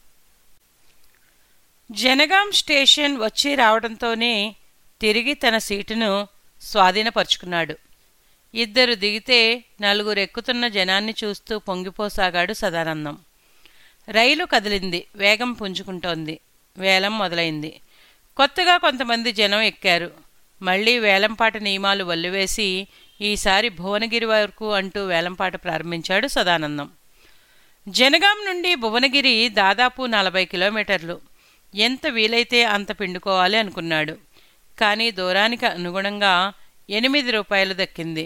జనగాం స్టేషన్ వచ్చి రావడంతోనే తిరిగి తన సీటును స్వాధీనపరుచుకున్నాడు ఇద్దరు దిగితే నలుగురు ఎక్కుతున్న జనాన్ని చూస్తూ పొంగిపోసాగాడు సదానందం రైలు కదిలింది వేగం పుంజుకుంటోంది వేలం మొదలైంది కొత్తగా కొంతమంది జనం ఎక్కారు మళ్ళీ వేలంపాట నియమాలు వల్లివేసి ఈసారి భువనగిరి వరకు అంటూ వేలంపాట ప్రారంభించాడు సదానందం జనగాం నుండి భువనగిరి దాదాపు నలభై కిలోమీటర్లు ఎంత వీలైతే అంత పిండుకోవాలి అనుకున్నాడు కానీ దూరానికి అనుగుణంగా ఎనిమిది రూపాయలు దక్కింది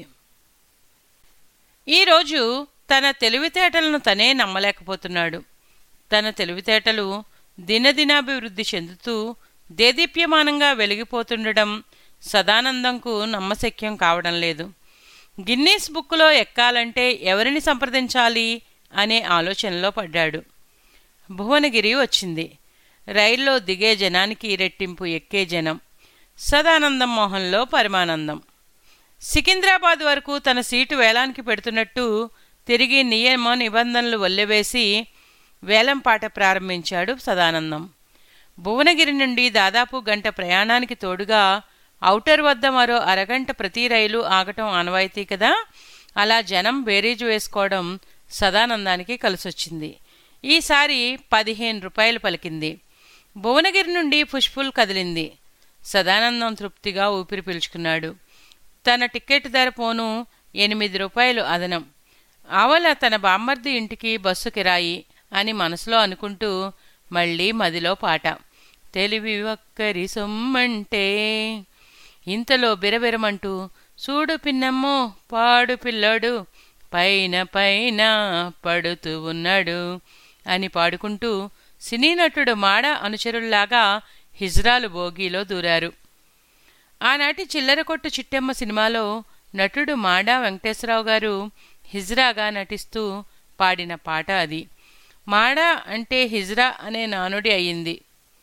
ఈరోజు తన తెలివితేటలను తనే నమ్మలేకపోతున్నాడు తన తెలివితేటలు దినదినాభివృద్ధి చెందుతూ దేదీప్యమానంగా వెలిగిపోతుండడం సదానందంకు నమ్మశక్యం కావడం లేదు గిన్నీస్ బుక్కులో ఎక్కాలంటే ఎవరిని సంప్రదించాలి అనే ఆలోచనలో పడ్డాడు భువనగిరి వచ్చింది రైల్లో దిగే జనానికి రెట్టింపు ఎక్కే జనం సదానందం మోహన్లో పరమానందం సికింద్రాబాద్ వరకు తన సీటు వేలానికి పెడుతున్నట్టు తిరిగి నియమ నిబంధనలు వల్లెవేసి వేలం పాట ప్రారంభించాడు సదానందం భువనగిరి నుండి దాదాపు గంట ప్రయాణానికి తోడుగా ఔటర్ వద్ద మరో అరగంట ప్రతి రైలు ఆగటం ఆనవాయితీ కదా అలా జనం బేరీజు వేసుకోవడం సదానందానికి కలిసొచ్చింది ఈసారి పదిహేను రూపాయలు పలికింది భువనగిరి నుండి పుష్పుల్ కదిలింది సదానందం తృప్తిగా ఊపిరి పీల్చుకున్నాడు తన టికెట్ ధర పోను ఎనిమిది రూపాయలు అదనం ఆవల తన బామ్మర్ది ఇంటికి బస్సు కిరాయి అని మనసులో అనుకుంటూ మళ్ళీ మదిలో పాట తెలివి ఒక్కరి సొమ్మంటే ఇంతలో బిరబిరమంటూ చూడు పిన్నమ్మో పాడు పిల్లాడు పైన పైన పడుతూ ఉన్నాడు అని పాడుకుంటూ సినీ నటుడు మాడ అనుచరుల్లాగా హిజ్రాలు బోగీలో దూరారు ఆనాటి చిల్లర కొట్టు చిట్టెమ్మ సినిమాలో నటుడు మాడా వెంకటేశ్వరరావు గారు హిజ్రాగా నటిస్తూ పాడిన పాట అది మాడా అంటే హిజ్రా అనే నానుడి అయింది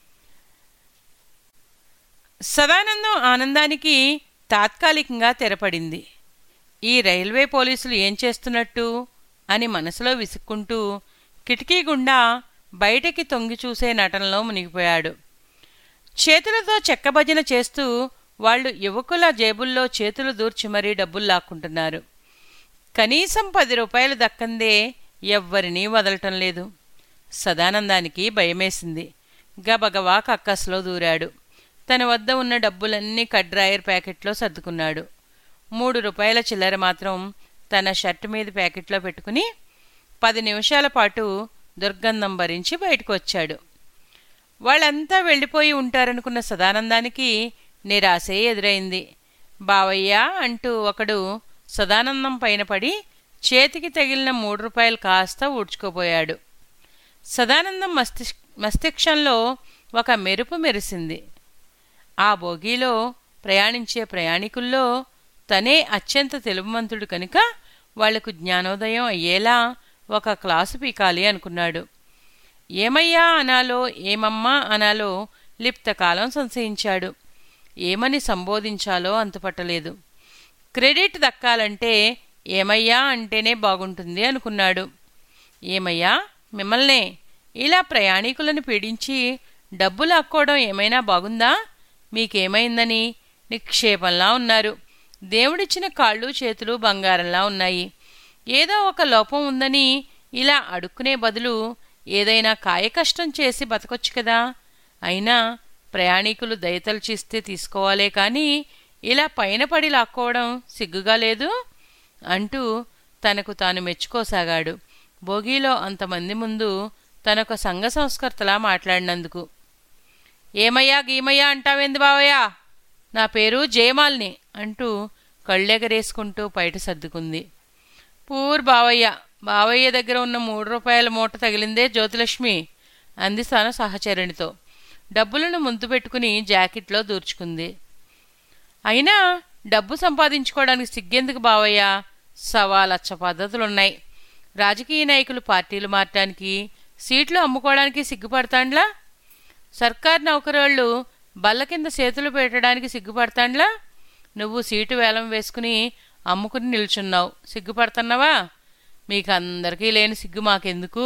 సదానందం ఆనందానికి తాత్కాలికంగా తెరపడింది ఈ రైల్వే పోలీసులు ఏం చేస్తున్నట్టు అని మనసులో విసుక్కుంటూ కిటికీ గుండా బయటకి తొంగి చూసే నటనలో మునిగిపోయాడు చేతులతో చెక్కభజన చేస్తూ వాళ్ళు యువకుల జేబుల్లో చేతులు దూర్చి మరీ డబ్బులు లాక్కుంటున్నారు కనీసం పది రూపాయలు దక్కందే ఎవ్వరినీ వదలటం లేదు సదానందానికి భయమేసింది గబగబా కక్కస్లో దూరాడు తన వద్ద ఉన్న డబ్బులన్నీ కడ్రాయర్ ప్యాకెట్లో సర్దుకున్నాడు మూడు రూపాయల చిల్లర మాత్రం తన షర్ట్ మీద ప్యాకెట్లో పెట్టుకుని పది నిమిషాల పాటు దుర్గంధం భరించి బయటకు వచ్చాడు వాళ్ళంతా వెళ్ళిపోయి ఉంటారనుకున్న సదానందానికి నిరాశే ఎదురైంది బావయ్య అంటూ ఒకడు సదానందం పైన పడి చేతికి తగిలిన మూడు రూపాయలు కాస్త ఊడ్చుకోపోయాడు సదానందం మస్తిష్ మస్తిష్కంలో ఒక మెరుపు మెరిసింది ఆ బోగీలో ప్రయాణించే ప్రయాణికుల్లో తనే అత్యంత తెలుగుమంతుడు కనుక వాళ్లకు జ్ఞానోదయం అయ్యేలా ఒక క్లాసు పీకాలి అనుకున్నాడు ఏమయ్యా అనాలో ఏమమ్మా అనాలో లిప్తకాలం సంశయించాడు ఏమని సంబోధించాలో అంతుపట్టలేదు క్రెడిట్ దక్కాలంటే ఏమయ్యా అంటేనే బాగుంటుంది అనుకున్నాడు ఏమయ్యా మిమ్మల్నే ఇలా ప్రయాణికులను పీడించి డబ్బులు అక్కోవడం ఏమైనా బాగుందా మీకేమైందని నిక్షేపంలా ఉన్నారు దేవుడిచ్చిన కాళ్ళు చేతులు బంగారంలా ఉన్నాయి ఏదో ఒక లోపం ఉందని ఇలా అడుక్కునే బదులు ఏదైనా కాయకష్టం చేసి బతకొచ్చు కదా అయినా ప్రయాణికులు దయతలచిస్తే తీసుకోవాలే కానీ ఇలా పైన పడి లాక్కోవడం సిగ్గుగా లేదు అంటూ తనకు తాను మెచ్చుకోసాగాడు భోగిలో అంతమంది ముందు తనొక సంఘ సంస్కర్తలా మాట్లాడినందుకు ఏమయ్యా గీమయ్యా అంటావేంది బావయ్యా నా పేరు జయమాల్ని అంటూ కళ్ళెగరేసుకుంటూ బయట సర్దుకుంది పూర్ బావయ్య బావయ్య దగ్గర ఉన్న మూడు రూపాయల మూట తగిలిందే జ్యోతిలక్ష్మి అంది తన సహచరునితో డబ్బులను ముందు పెట్టుకుని జాకెట్లో దూర్చుకుంది అయినా డబ్బు సంపాదించుకోవడానికి సిగ్గెందుకు బావయ్య సవా లక్ష పద్ధతులున్నాయి రాజకీయ నాయకులు పార్టీలు మారటానికి సీట్లు అమ్ముకోవడానికి సిగ్గుపడతాండ్లా సర్కార్ నౌకరోళ్ళు బల్ల కింద చేతులు పెట్టడానికి సిగ్గుపడతాండ్లా నువ్వు సీటు వేలం వేసుకుని అమ్ముకుని నిల్చున్నావు సిగ్గుపడుతున్నావా మీకందరికీ లేని సిగ్గు మాకెందుకు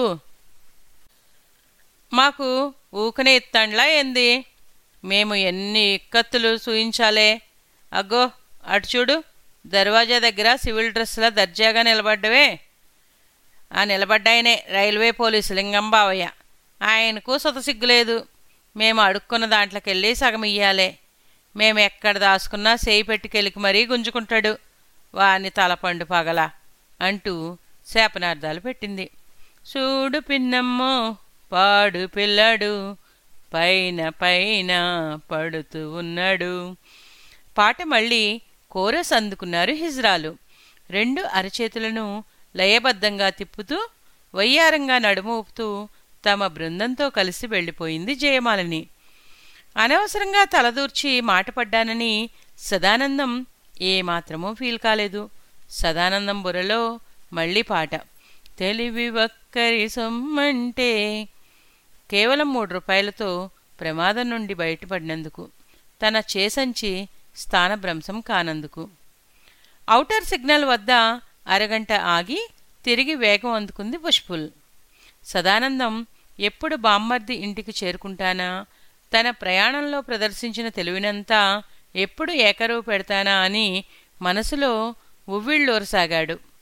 మాకు ఊకనే ఇత్తాండ్లా ఏంది మేము ఎన్ని ఇక్కత్తులు సూయించాలే అగ్గో అటు చూడు దర్వాజా దగ్గర సివిల్ డ్రెస్లా దర్జాగా నిలబడ్డవే ఆ నిలబడ్డాయనే రైల్వే పోలీసు లింగం బావయ్య ఆయనకు సొత సిగ్గులేదు మేము అడుక్కున్న దాంట్లోకెళ్ళి సగం ఇయ్యాలే మేము ఎక్కడ దాసుకున్నా చేయి పెట్టుకెళ్ళికి మరీ గుంజుకుంటాడు వాని తలపండు పగల అంటూ శాపనార్థాలు పెట్టింది చూడు పిన్నమ్మో పాడు పిల్లాడు పైన పైన పడుతూ ఉన్నాడు పాట మళ్ళీ కోరస్ అందుకున్నారు హిజ్రాలు రెండు అరచేతులను లయబద్ధంగా తిప్పుతూ వయ్యారంగా నడుము ఊపుతూ తమ బృందంతో కలిసి వెళ్ళిపోయింది జయమాలని అనవసరంగా తలదూర్చి మాటపడ్డానని సదానందం ఏమాత్రమూ ఫీల్ కాలేదు సదానందం బుర్రలో మళ్ళీ పాట తెలివి ఒక్కరి సొమ్మంటే కేవలం మూడు రూపాయలతో ప్రమాదం నుండి బయటపడినందుకు తన చేసంచి స్థానభ్రంశం కానందుకు ఔటర్ సిగ్నల్ వద్ద అరగంట ఆగి తిరిగి వేగం అందుకుంది పుష్పుల్ సదానందం ఎప్పుడు బామ్మర్ది ఇంటికి చేరుకుంటానా తన ప్రయాణంలో ప్రదర్శించిన తెలివినంతా ఎప్పుడు ఏకరువు పెడతానా అని మనసులో ఉవ్విళ్ళూరసాగాడు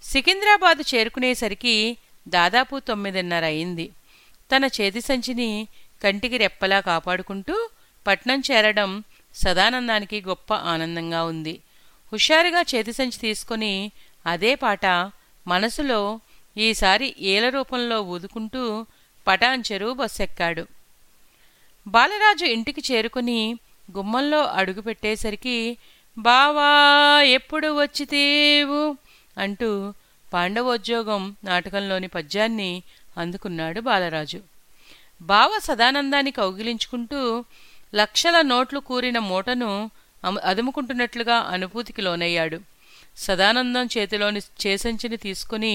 సికింద్రాబాద్ చేరుకునేసరికి దాదాపు తొమ్మిదిన్నర అయింది తన చేతి సంచిని కంటికి రెప్పలా కాపాడుకుంటూ పట్నం చేరడం సదానందానికి గొప్ప ఆనందంగా ఉంది హుషారుగా చేతి సంచి తీసుకుని అదే పాట మనసులో ఈసారి ఏల రూపంలో ఊదుకుంటూ పటాన్ చెరువు బస్సెక్కాడు బాలరాజు ఇంటికి చేరుకుని గుమ్మంలో అడుగుపెట్టేసరికి బావా ఎప్పుడు వచ్చితేవు అంటూ పాండవోద్యోగం నాటకంలోని పద్యాన్ని అందుకున్నాడు బాలరాజు బావ సదానందాన్ని కౌగిలించుకుంటూ లక్షల నోట్లు కూరిన మూటను అము- అదుముకుంటున్నట్లుగా అనుభూతికి లోనయ్యాడు సదానందం చేతిలోని చేసంచిని తీసుకుని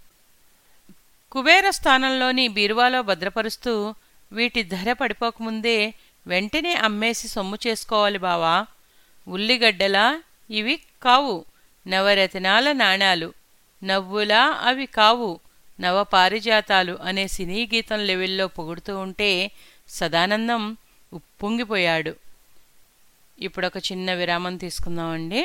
కుబేర స్థానంలోని బీరువాలో భద్రపరుస్తూ వీటి ధర పడిపోకముందే వెంటనే అమ్మేసి సొమ్ము చేసుకోవాలి బావా ఉల్లిగడ్డలా ఇవి కావు నవరత్నాల నాణాలు నవ్వులా అవి కావు నవపారిజాతాలు అనే సినీ గీతం లెవెల్లో పొగుడుతూ ఉంటే సదానందం ఉప్పొంగిపోయాడు ఇప్పుడొక చిన్న విరామం తీసుకుందామండి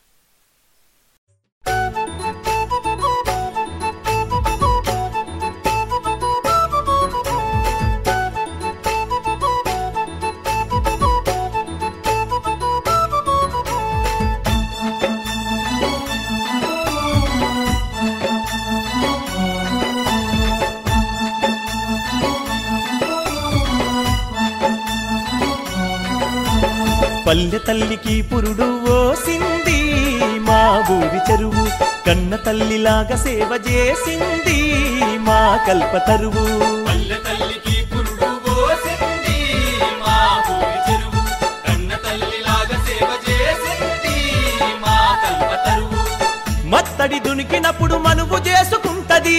పల్లె తల్లికి పురుడు ఓసింది మా ఊరి చెరువు కన్న తల్లిలాగా సేవ చేసింది మా కల్పతరువు పల్లె తల్లికి పురుడు పోసింది మా ఊరి చెరువు కన్న తల్లిలాగా సేవ చేసింది మా కల్పతరువు మత్తడి దునికినప్పుడు మనువు చేసుకుంటది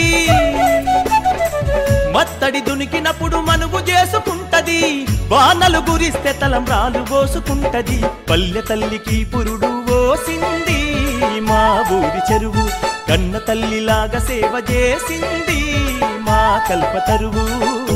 మత్తడి దునికినప్పుడు మనువు చేసుకుంటది వానలు గురిస్తే తలంబ్రాలు పోసుకుంటది పల్లె తల్లికి పురుడు ఓసింది మా ఊరి చెరువు కన్న తల్లిలాగా సేవ చేసింది మా కల్పతరువు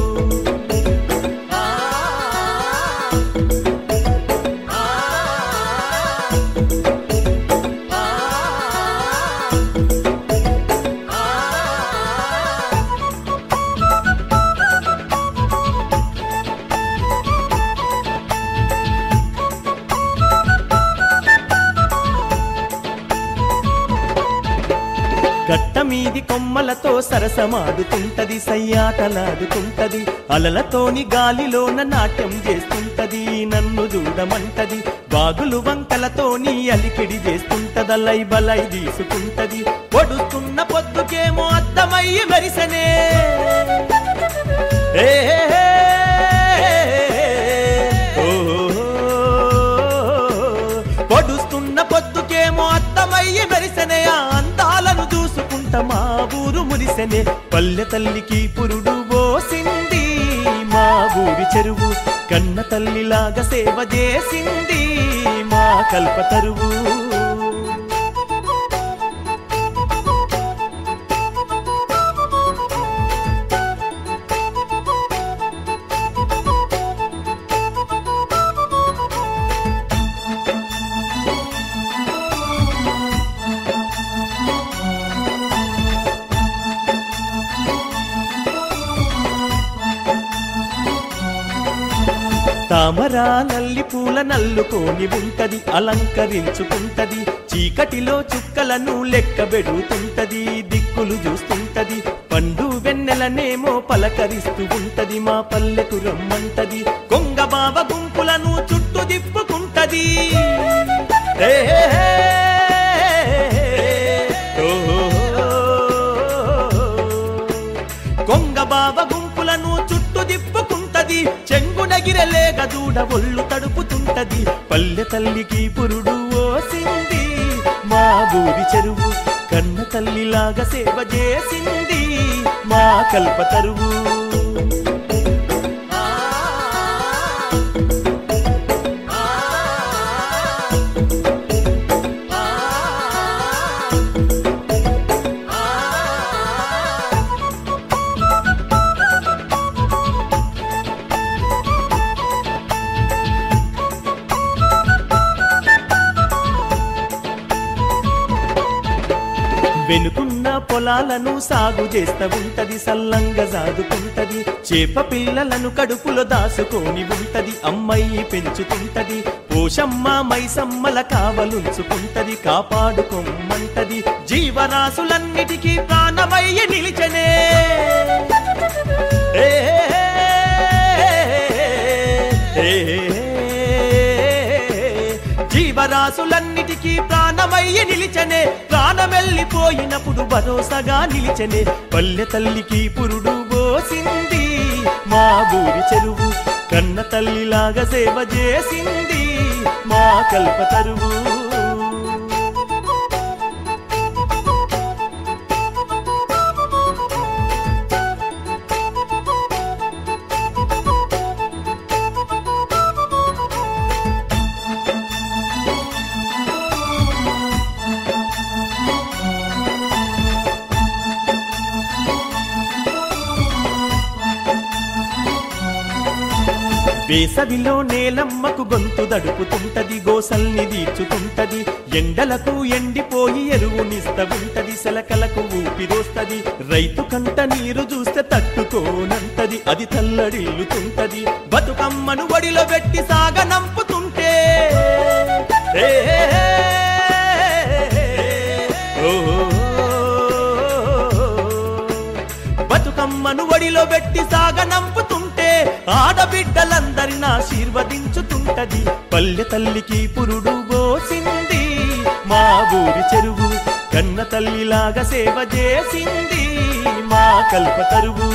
గట్ట మీది కొమ్మలతో సరసమాడుతుంటది సయ్యాటలాడుతుంటది అలలతోని గాలిలోన నాట్యం చేస్తుంటది నన్ను చూడమంటది బాగులు వంకలతోని అలికిడి చేస్తుంటదలై బలై తీసుకుంటది పొడుస్తున్న పొద్దుకేమో అద్దమయ్యి మెరిసనే ఏ పొడుస్తున్న పొద్దుకేమో అద్దమయ్యి మెరిసనే ఆ అందాలను చూసుకుంటా మా ఊరు మురిసెనే పల్లె తల్లికి పురుడు పోసింది మా ఊరి చెరువు కన్న తల్లిలాగా సేవ చేసింది మా కల్పతరువు తామర నల్లి పూల నల్లుకోని ఉంటది అలంకరించుకుంటది చీకటిలో చుక్కలను లెక్క పెడుతుంటది దిక్కులు చూస్తుంటది పండు వెన్నెలనేమో పలకరిస్తూ ఉంటది మా పల్లెకు రమ్మంటది కొంగ బావ గుంపులను చుట్టూ దిప్పుకుంటది ఏ కొంగ బావ గుంపులను చుట్టూ దిప్పుకుంటది చెంగునగిరలేగ దూడ ఒళ్ళు తడుపుతుంటది పల్లె తల్లికి పురుడు ఓసింది మా ఊరి చెరువు కన్న తల్లిలాగా సేవ చేసింది మా కల్పతరువు వెనుకున్న పొలాలను సాగు చేస్తా ఉంటది సల్లంగా సాదుకుంటది చేప పిల్లలను కడుపులో దాసుకొని ఉంటది అమ్మాయి పెంచుతుంటది పోషమ్మ మైసమ్మల కావలుంచుకుంటది కాపాడుకోమంటది జీవరాశులన్నిటికీ ప్రాణమయ్య నిలిచనే ఏ, ఏ, జీవరాశులన్నిటికీ ప్రాణమయ్య నిలిచనే ప్రాణమెల్లిపోయినప్పుడు భరోసాగా నిలిచనే పల్లె తల్లికి పురుడు పోసింది మా ఊరి చెరువు కన్న తల్లిలాగా సేవ చేసింది మా కల్పతరువు వేసవిలో నేలమ్మకు గొంతు దడుపుతుంటది గోసల్ని తీర్చుతుంటది ఎండలకు ఎండిపోయి ఎరువునిస్త ఉంటది సెలకలకు ఊపిరోస్తది రైతు కంట నీరు చూస్తే తట్టుకోనంటది అది తల్లడిల్లుతుంటది బతుకమ్మను ఒడిలో పెట్టి సాగనంపుతుంటే ఏ, ఓ, బతుకమ్మను ఒడిలో పెట్టి సాగనంపుతుంటే ఆడబిడ్డలందరిని ఆశీర్వదించుతుంటది పల్లె తల్లికి పురుడు పోసింది మా ఊరి చెరువు కన్న తల్లిలాగా సేవ చేసింది మా కల్పతరువు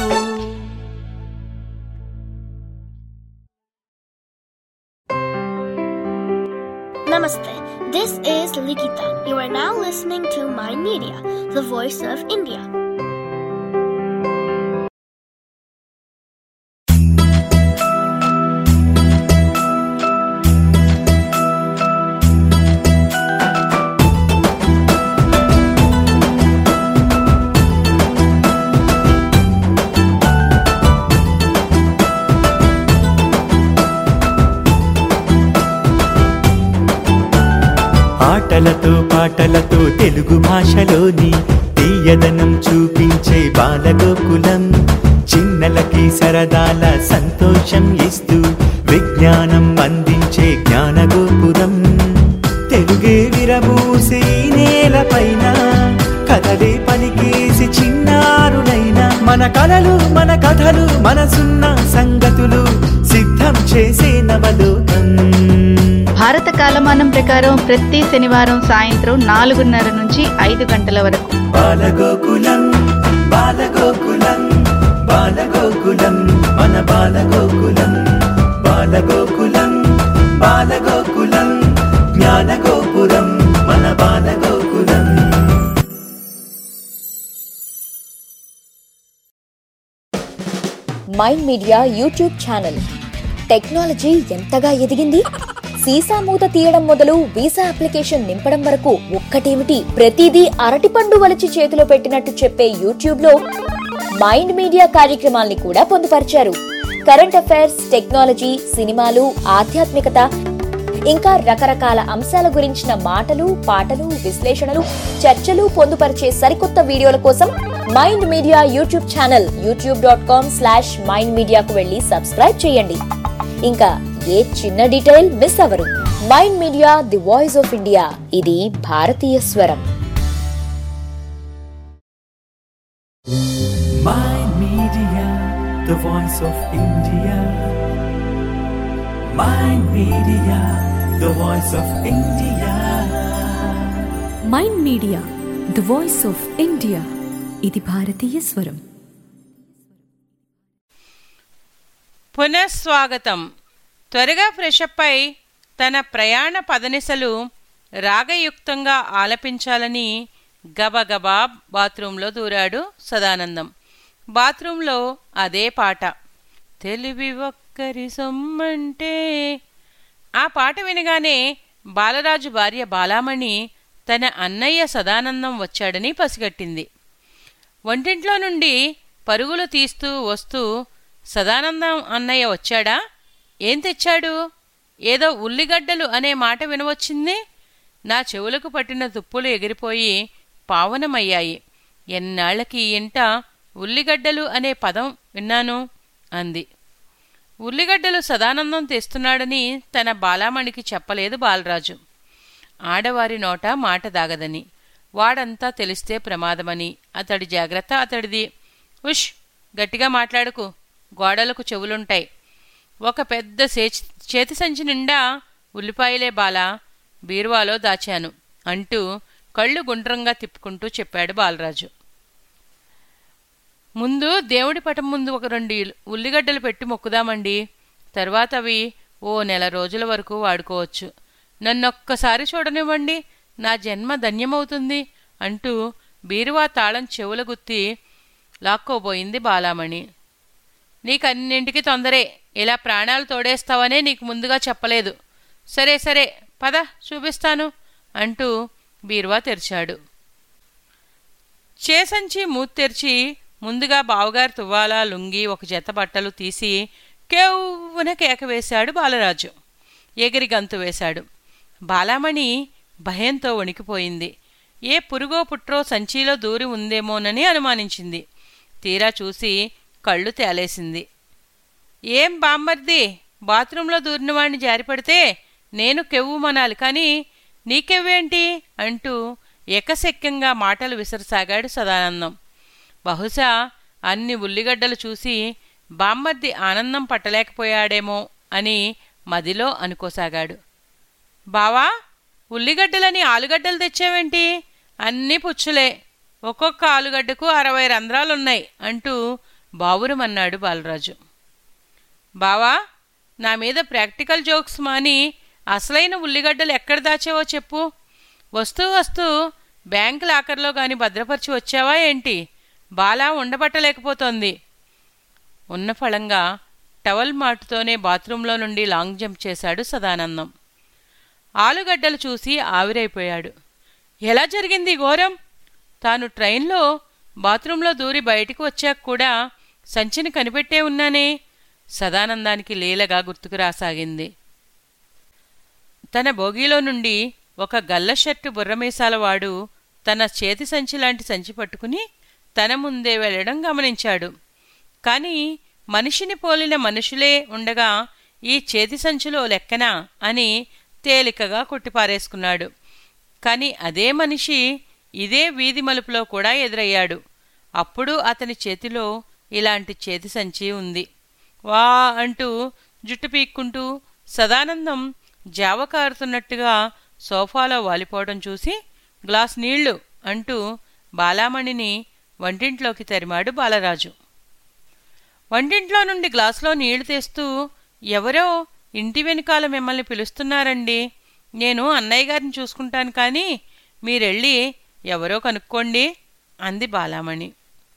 Namaste. This is Likita. You are now listening to My Media, the voice of India. ఆటలతో పాటలతో తెలుగు భాషలోని తీయదనం చూపించే బాలగోకులం చిన్నలకి సరదాల సంతోషం ఇస్తూ విజ్ఞానం అందించే జ్ఞానగోపురం తెలుగే విరబూసి ఈ నేలపైన కథలే పలికేసి చిన్నారులైన మన కలలు మన కథలు మనసున్న సంగతులు సిద్ధం చేసే నవలోకం భారత కాలమానం ప్రకారం ప్రతి శనివారం సాయంత్రం నాలుగున్నర నుంచి ఐదు గంటల వరకు బాలగోకులం బాలగోకులం బాలగోకులం మన బాలగోకులం బాలగోకులం బాలగోకులం జ్ఞానగోపురం మన Balagokulam mind media YouTube channel technology ఎంతగా ఎదిగింది సీసా మూత తీయడం మొదలు వీసా అప్లికేషన్ నింపడం వరకు ఒక్కటేమిటి ప్రతిదీ అరటిపండు వలిచి చేతిలో పెట్టినట్టు చెప్పే యూట్యూబ్ లో మైండ్ మీడియా కార్యక్రమాల్ని కూడా పొందుపరిచారు కరెంట్ అఫైర్స్ టెక్నాలజీ సినిమాలు ఆధ్యాత్మికత ఇంకా రకరకాల అంశాల గురించిన మాటలు పాటలు విశ్లేషణలు చర్చలు పొందుపరిచే సరికొత్త వీడియోల కోసం mind media YouTube channel YouTube dot com slash mind మీడియాకు వెళ్ళి సబ్స్క్రైబ్ చేయండి ఇంకా ఏ చిన్న డీటెయిల్ మిస్ అవ్వరు mind media the voice of India ఇది భారతీయ స్వరం Mind Media, the voice of India. Mind Media, the voice of India. Mind media the voice of India ఇది భారతీయ స్వరం పునఃస్వాగతం త్వరగా ఫ్రెషప్ అయి తన ప్రయాణ పదనిసలు రాగయుక్తంగా ఆలపించాలని గబగబా బాత్రూంలో దూరాడు సదానందం బాత్రూంలో అదే పాట తెలివి ఒక్కరి సొమ్మంటే ఆ పాట వినగానే బాలరాజు భార్య బాలామణి తన అన్నయ్య సదానందం వచ్చాడని పసిగట్టింది వంటింట్లో నుండి పరుగులు తీస్తూ వస్తూ సదానందం అన్నయ్య వచ్చాడా ఏం తెచ్చాడు ఏదో ఉల్లిగడ్డలు అనే మాట వినవచ్చింది నా చెవులకు పట్టిన తుప్పులు ఎగిరిపోయి పావనమయ్యాయి ఎన్నాళ్లకి ఈ ఇంట ఉల్లిగడ్డలు అనే పదం విన్నాను అంది ఉల్లిగడ్డలు సదానందం తెస్తున్నాడని తన బాలామణికి చెప్పలేదు బాలరాజు ఆడవారి నోట మాట దాగదని వాడంతా తెలిస్తే ప్రమాదమని అతడి జాగ్రత్త అతడిది ఉష్ గట్టిగా మాట్లాడుకు గోడలకు చెవులుంటాయి ఒక పెద్ద సేచి చేతి సంచి నిండా ఉల్లిపాయలే బాల బీరువాలో దాచాను అంటూ కళ్ళు గుండ్రంగా తిప్పుకుంటూ చెప్పాడు బాలరాజు ముందు దేవుడి పటం ముందు ఒక రెండు ఉల్లిగడ్డలు పెట్టి మొక్కుదామండి తర్వాత అవి ఓ నెల రోజుల వరకు వాడుకోవచ్చు నన్నొక్కసారి చూడనివ్వండి నా జన్మ ధన్యమవుతుంది అంటూ బీరువా తాళం చెవుల గుత్తి లాక్కోబోయింది బాలామణి నీకన్నింటికి తొందరే ఇలా ప్రాణాలు తోడేస్తావనే నీకు ముందుగా చెప్పలేదు సరే సరే పద చూపిస్తాను అంటూ బీరువా తెరిచాడు చేసంచి మూతి తెరిచి ముందుగా బావగారు తువ్వాల లుంగి ఒక జత బట్టలు తీసి కేవ్వున కేక వేశాడు బాలరాజు ఎగిరి గంతు వేశాడు బాలామణి భయంతో వణికిపోయింది ఏ పురుగో పుట్రో సంచిలో దూరి ఉందేమోనని అనుమానించింది తీరా చూసి కళ్ళు తేలేసింది ఏం బామ్మర్ది బాత్రూంలో దూరినవాణ్ణి జారిపడితే నేను కెవ్వుమనాలి కానీ నీకెవ్వేంటి అంటూ ఎకశక్యంగా మాటలు విసరసాగాడు సదానందం బహుశా అన్ని ఉల్లిగడ్డలు చూసి బామ్మర్ది ఆనందం పట్టలేకపోయాడేమో అని మదిలో అనుకోసాగాడు బావా ఉల్లిగడ్డలని ఆలుగడ్డలు తెచ్చావేంటి అన్నీ పుచ్చులే ఒక్కొక్క ఆలుగడ్డకు అరవై రంధ్రాలున్నాయి అంటూ బావురమన్నాడు బాలరాజు బావా నా మీద ప్రాక్టికల్ జోక్స్ మాని అసలైన ఉల్లిగడ్డలు ఎక్కడ దాచావో చెప్పు వస్తూ వస్తూ బ్యాంక్ లాకర్లో గాని భద్రపరిచి వచ్చావా ఏంటి బాలా ఉండబట్టలేకపోతోంది ఉన్న ఫలంగా టవల్ మాటుతోనే బాత్రూంలో నుండి లాంగ్ జంప్ చేశాడు సదానందం ఆలుగడ్డలు చూసి ఆవిరైపోయాడు ఎలా జరిగింది ఘోరం తాను ట్రైన్లో బాత్రూంలో దూరి బయటికి వచ్చాక కూడా సంచిని కనిపెట్టే ఉన్నానే సదానందానికి లీలగా గుర్తుకు రాసాగింది తన బోగీలో నుండి ఒక గల్ల షర్టు బుర్రమీసాలవాడు తన చేతి సంచి లాంటి సంచి పట్టుకుని తన ముందే వెళ్లడం గమనించాడు కాని మనిషిని పోలిన మనుషులే ఉండగా ఈ చేతి సంచిలో లెక్కనా అని తేలికగా కొట్టిపారేసుకున్నాడు కాని అదే మనిషి ఇదే వీధి మలుపులో కూడా ఎదురయ్యాడు అప్పుడు అతని చేతిలో ఇలాంటి చేతి సంచి ఉంది వా అంటూ జుట్టు పీక్కుంటూ సదానందం జావ కారుతున్నట్టుగా సోఫాలో వాలిపోవడం చూసి గ్లాస్ నీళ్లు అంటూ బాలామణిని వంటింట్లోకి తరిమాడు బాలరాజు వంటింట్లో నుండి గ్లాసులో నీళ్లు తెస్తూ ఎవరో ఇంటి వెనుకాల మిమ్మల్ని పిలుస్తున్నారండి నేను అన్నయ్య గారిని చూసుకుంటాను కానీ మీరెళ్ళి ఎవరో కనుక్కోండి అంది బాలామణి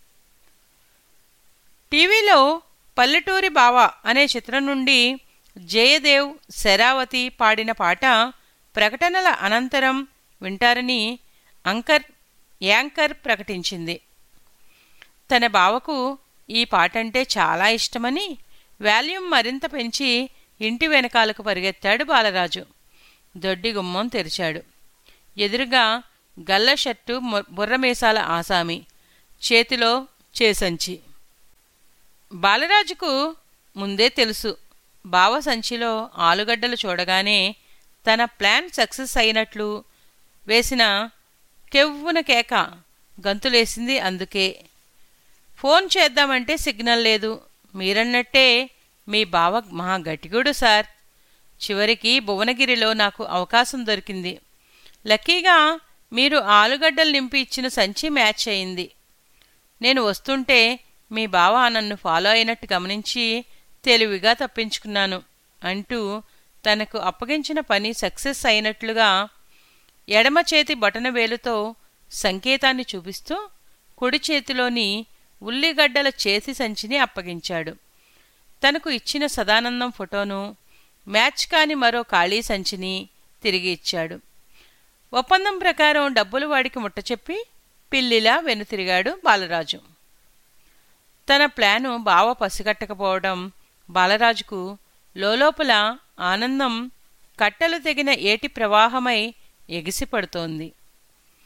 టీవీలో పల్లెటూరి బావ అనే చిత్రం నుండి జయదేవ్ శరావతి పాడిన పాట ప్రకటనల అనంతరం వింటారని అంకర్ యాంకర్ ప్రకటించింది తన బావకు ఈ పాటంటే చాలా ఇష్టమని వాల్యూమ్ మరింత పెంచి ఇంటి వెనకాలకు పరిగెత్తాడు బాలరాజు దొడ్డి గుమ్మం తెరిచాడు ఎదురుగా గల్ల షర్టు బుర్రమేసాల ఆసామి చేతిలో చేసంచి బాలరాజుకు ముందే తెలుసు బావ సంచిలో ఆలుగడ్డలు చూడగానే తన ప్లాన్ సక్సెస్ అయినట్లు వేసిన కెవ్వున కేక గంతులేసింది అందుకే ఫోన్ చేద్దామంటే సిగ్నల్ లేదు మీరన్నట్టే మీ బావ మహా గట్టిగుడు సార్ చివరికి భువనగిరిలో నాకు అవకాశం దొరికింది లక్కీగా మీరు ఆలుగడ్డలు నింపి ఇచ్చిన సంచి మ్యాచ్ అయింది నేను వస్తుంటే మీ బావ నన్ను ఫాలో అయినట్టు గమనించి తెలివిగా తప్పించుకున్నాను అంటూ తనకు అప్పగించిన పని సక్సెస్ అయినట్లుగా ఎడమ చేతి బటనవేలుతో సంకేతాన్ని చూపిస్తూ కుడి చేతిలోని ఉల్లిగడ్డల చేతి సంచిని అప్పగించాడు తనకు ఇచ్చిన సదానందం ఫోటోను మ్యాచ్ కాని మరో ఖాళీ సంచిని తిరిగి ఇచ్చాడు ఒప్పందం ప్రకారం డబ్బులు వాడికి ముట్టచెప్పి పిల్లిలా వెనుతిరిగాడు బాలరాజు తన ప్లాను బావ పసిగట్టకపోవడం బాలరాజుకు లోలోపల ఆనందం కట్టలు తెగిన ఏటి ప్రవాహమై ఎగిసిపడుతోంది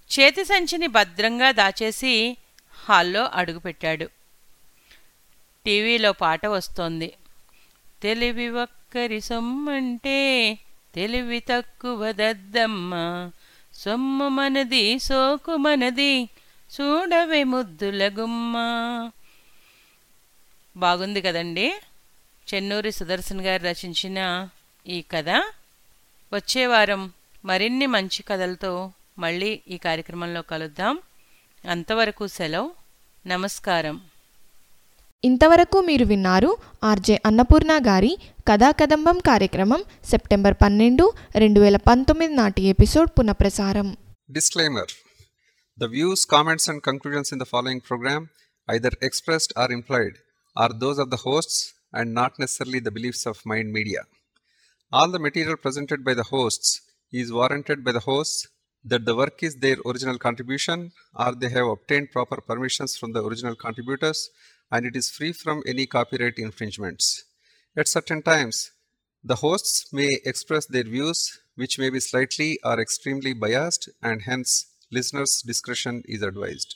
చేతి సంచిని భద్రంగా దాచేసి హాల్లో అడుగుపెట్టాడు టీవీలో పాట వస్తోంది తెలివి ఒక్కరి సొమ్మంటే తెలివి తక్కువ దద్దమ్మ సొమ్ము మనది సోకు మనది చూడవే ముద్దుల గుమ్మ బాగుంది కదండి చెన్నూరి సుదర్శన్ గారు రచించిన ఈ కథ వచ్చే వారం మరిన్ని మంచి కథలతో మళ్ళీ ఈ కార్యక్రమంలో కలుద్దాం అంతవరకు సెలవు నమస్కారం ఇంతవరకు మీరు విన్నారు ఆర్జే అన్నపూర్ణ గారి కథా కదంబం కార్యక్రమం సెప్టెంబర్ పన్నెండు రెండు వేల పంతొమ్మిది నాటి ఎపిసోడ్ పునఃప్రసారం Disclaimer The views, comments, and conclusions in the following program, either expressed or implied, are those of the hosts and not necessarily the beliefs of Mind Media. All the material presented by the hosts is warranted by the hosts that the work is their original contribution or they have obtained proper permissions from the original contributors and it is free from any copyright infringements. At certain times, the hosts may express their views, which may be slightly or extremely biased, and hence listeners' discretion is advised.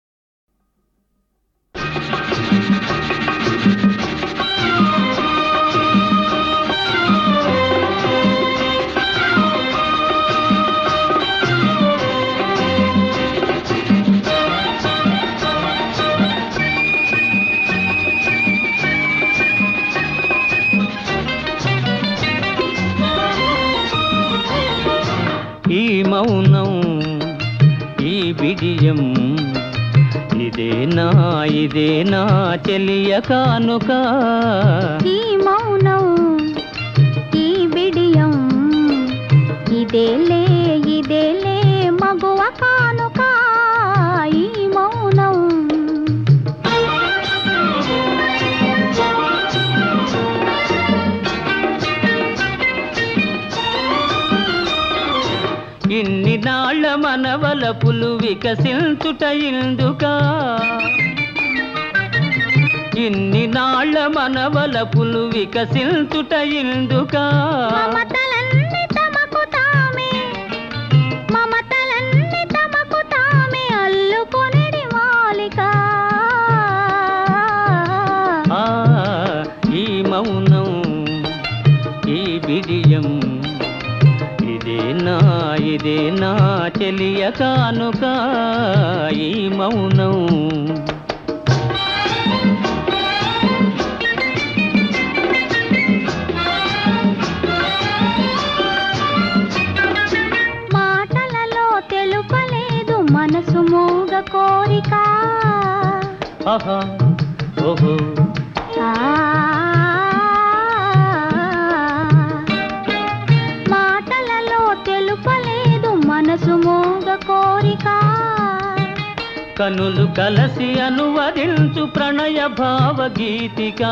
ఈ మౌనం ఈ బిడియం ఇదేనా ఇదేనా చెలియ కానుక ఈ మౌనం ఈ బిడియం ఇదేలే ఇదేలే మగువ కానుక ఈ మౌనం ఇన్ని నాళ్ళ మనవలపులు వికసించుట ఇందుకా ఇన్ని నాళ్ళ మనవలపులు వికసించుట ఇందుకా మమతలన్నీ తమకు తామే మమతలన్నీ తమకు తామే అల్లుకొనిడి మాలిక ఆ ఈ మౌనం ఈ బిడియం ఇదేనా ఇదేనా చెలియ కానుక ఈ మౌనం మాటలలో తెలుపలేదు మనసు మూగ కోరిక ఆహా ఓహో ఆ మాటలలో తెలుపలేదు మనసు మూగ కోరిక కనులు కలసి అనువదించు ప్రణయ భావగీతిక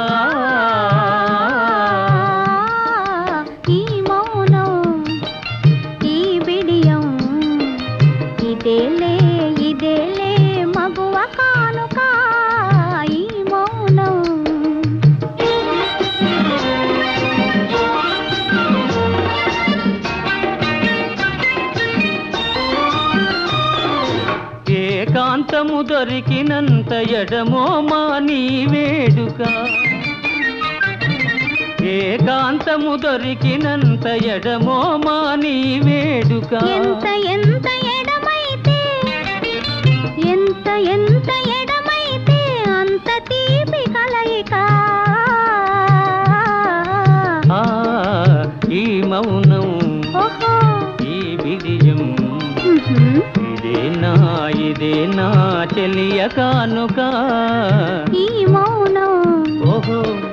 ఈ మౌనం ఈ బిడియం ఇదేలే ఇదేలే మగువ కానుక ఈ మౌనం ఏకాంతము దొరికినంత ఎడమో మా నీ వేడుక ఏకాంతము దొరికినంత ఎడమో మా నీ వేడుక ఎంత ఎంత ఎడమైతే ఎంత ఎంత ఎడమైతే అంత తీపి కలయిక ఆ, ఈ మౌనం ఓహో ఈ విజయం ఉహుం. ఇదేనా ఇదేనా చెలియ కానుక ఈ మౌనం ఓహో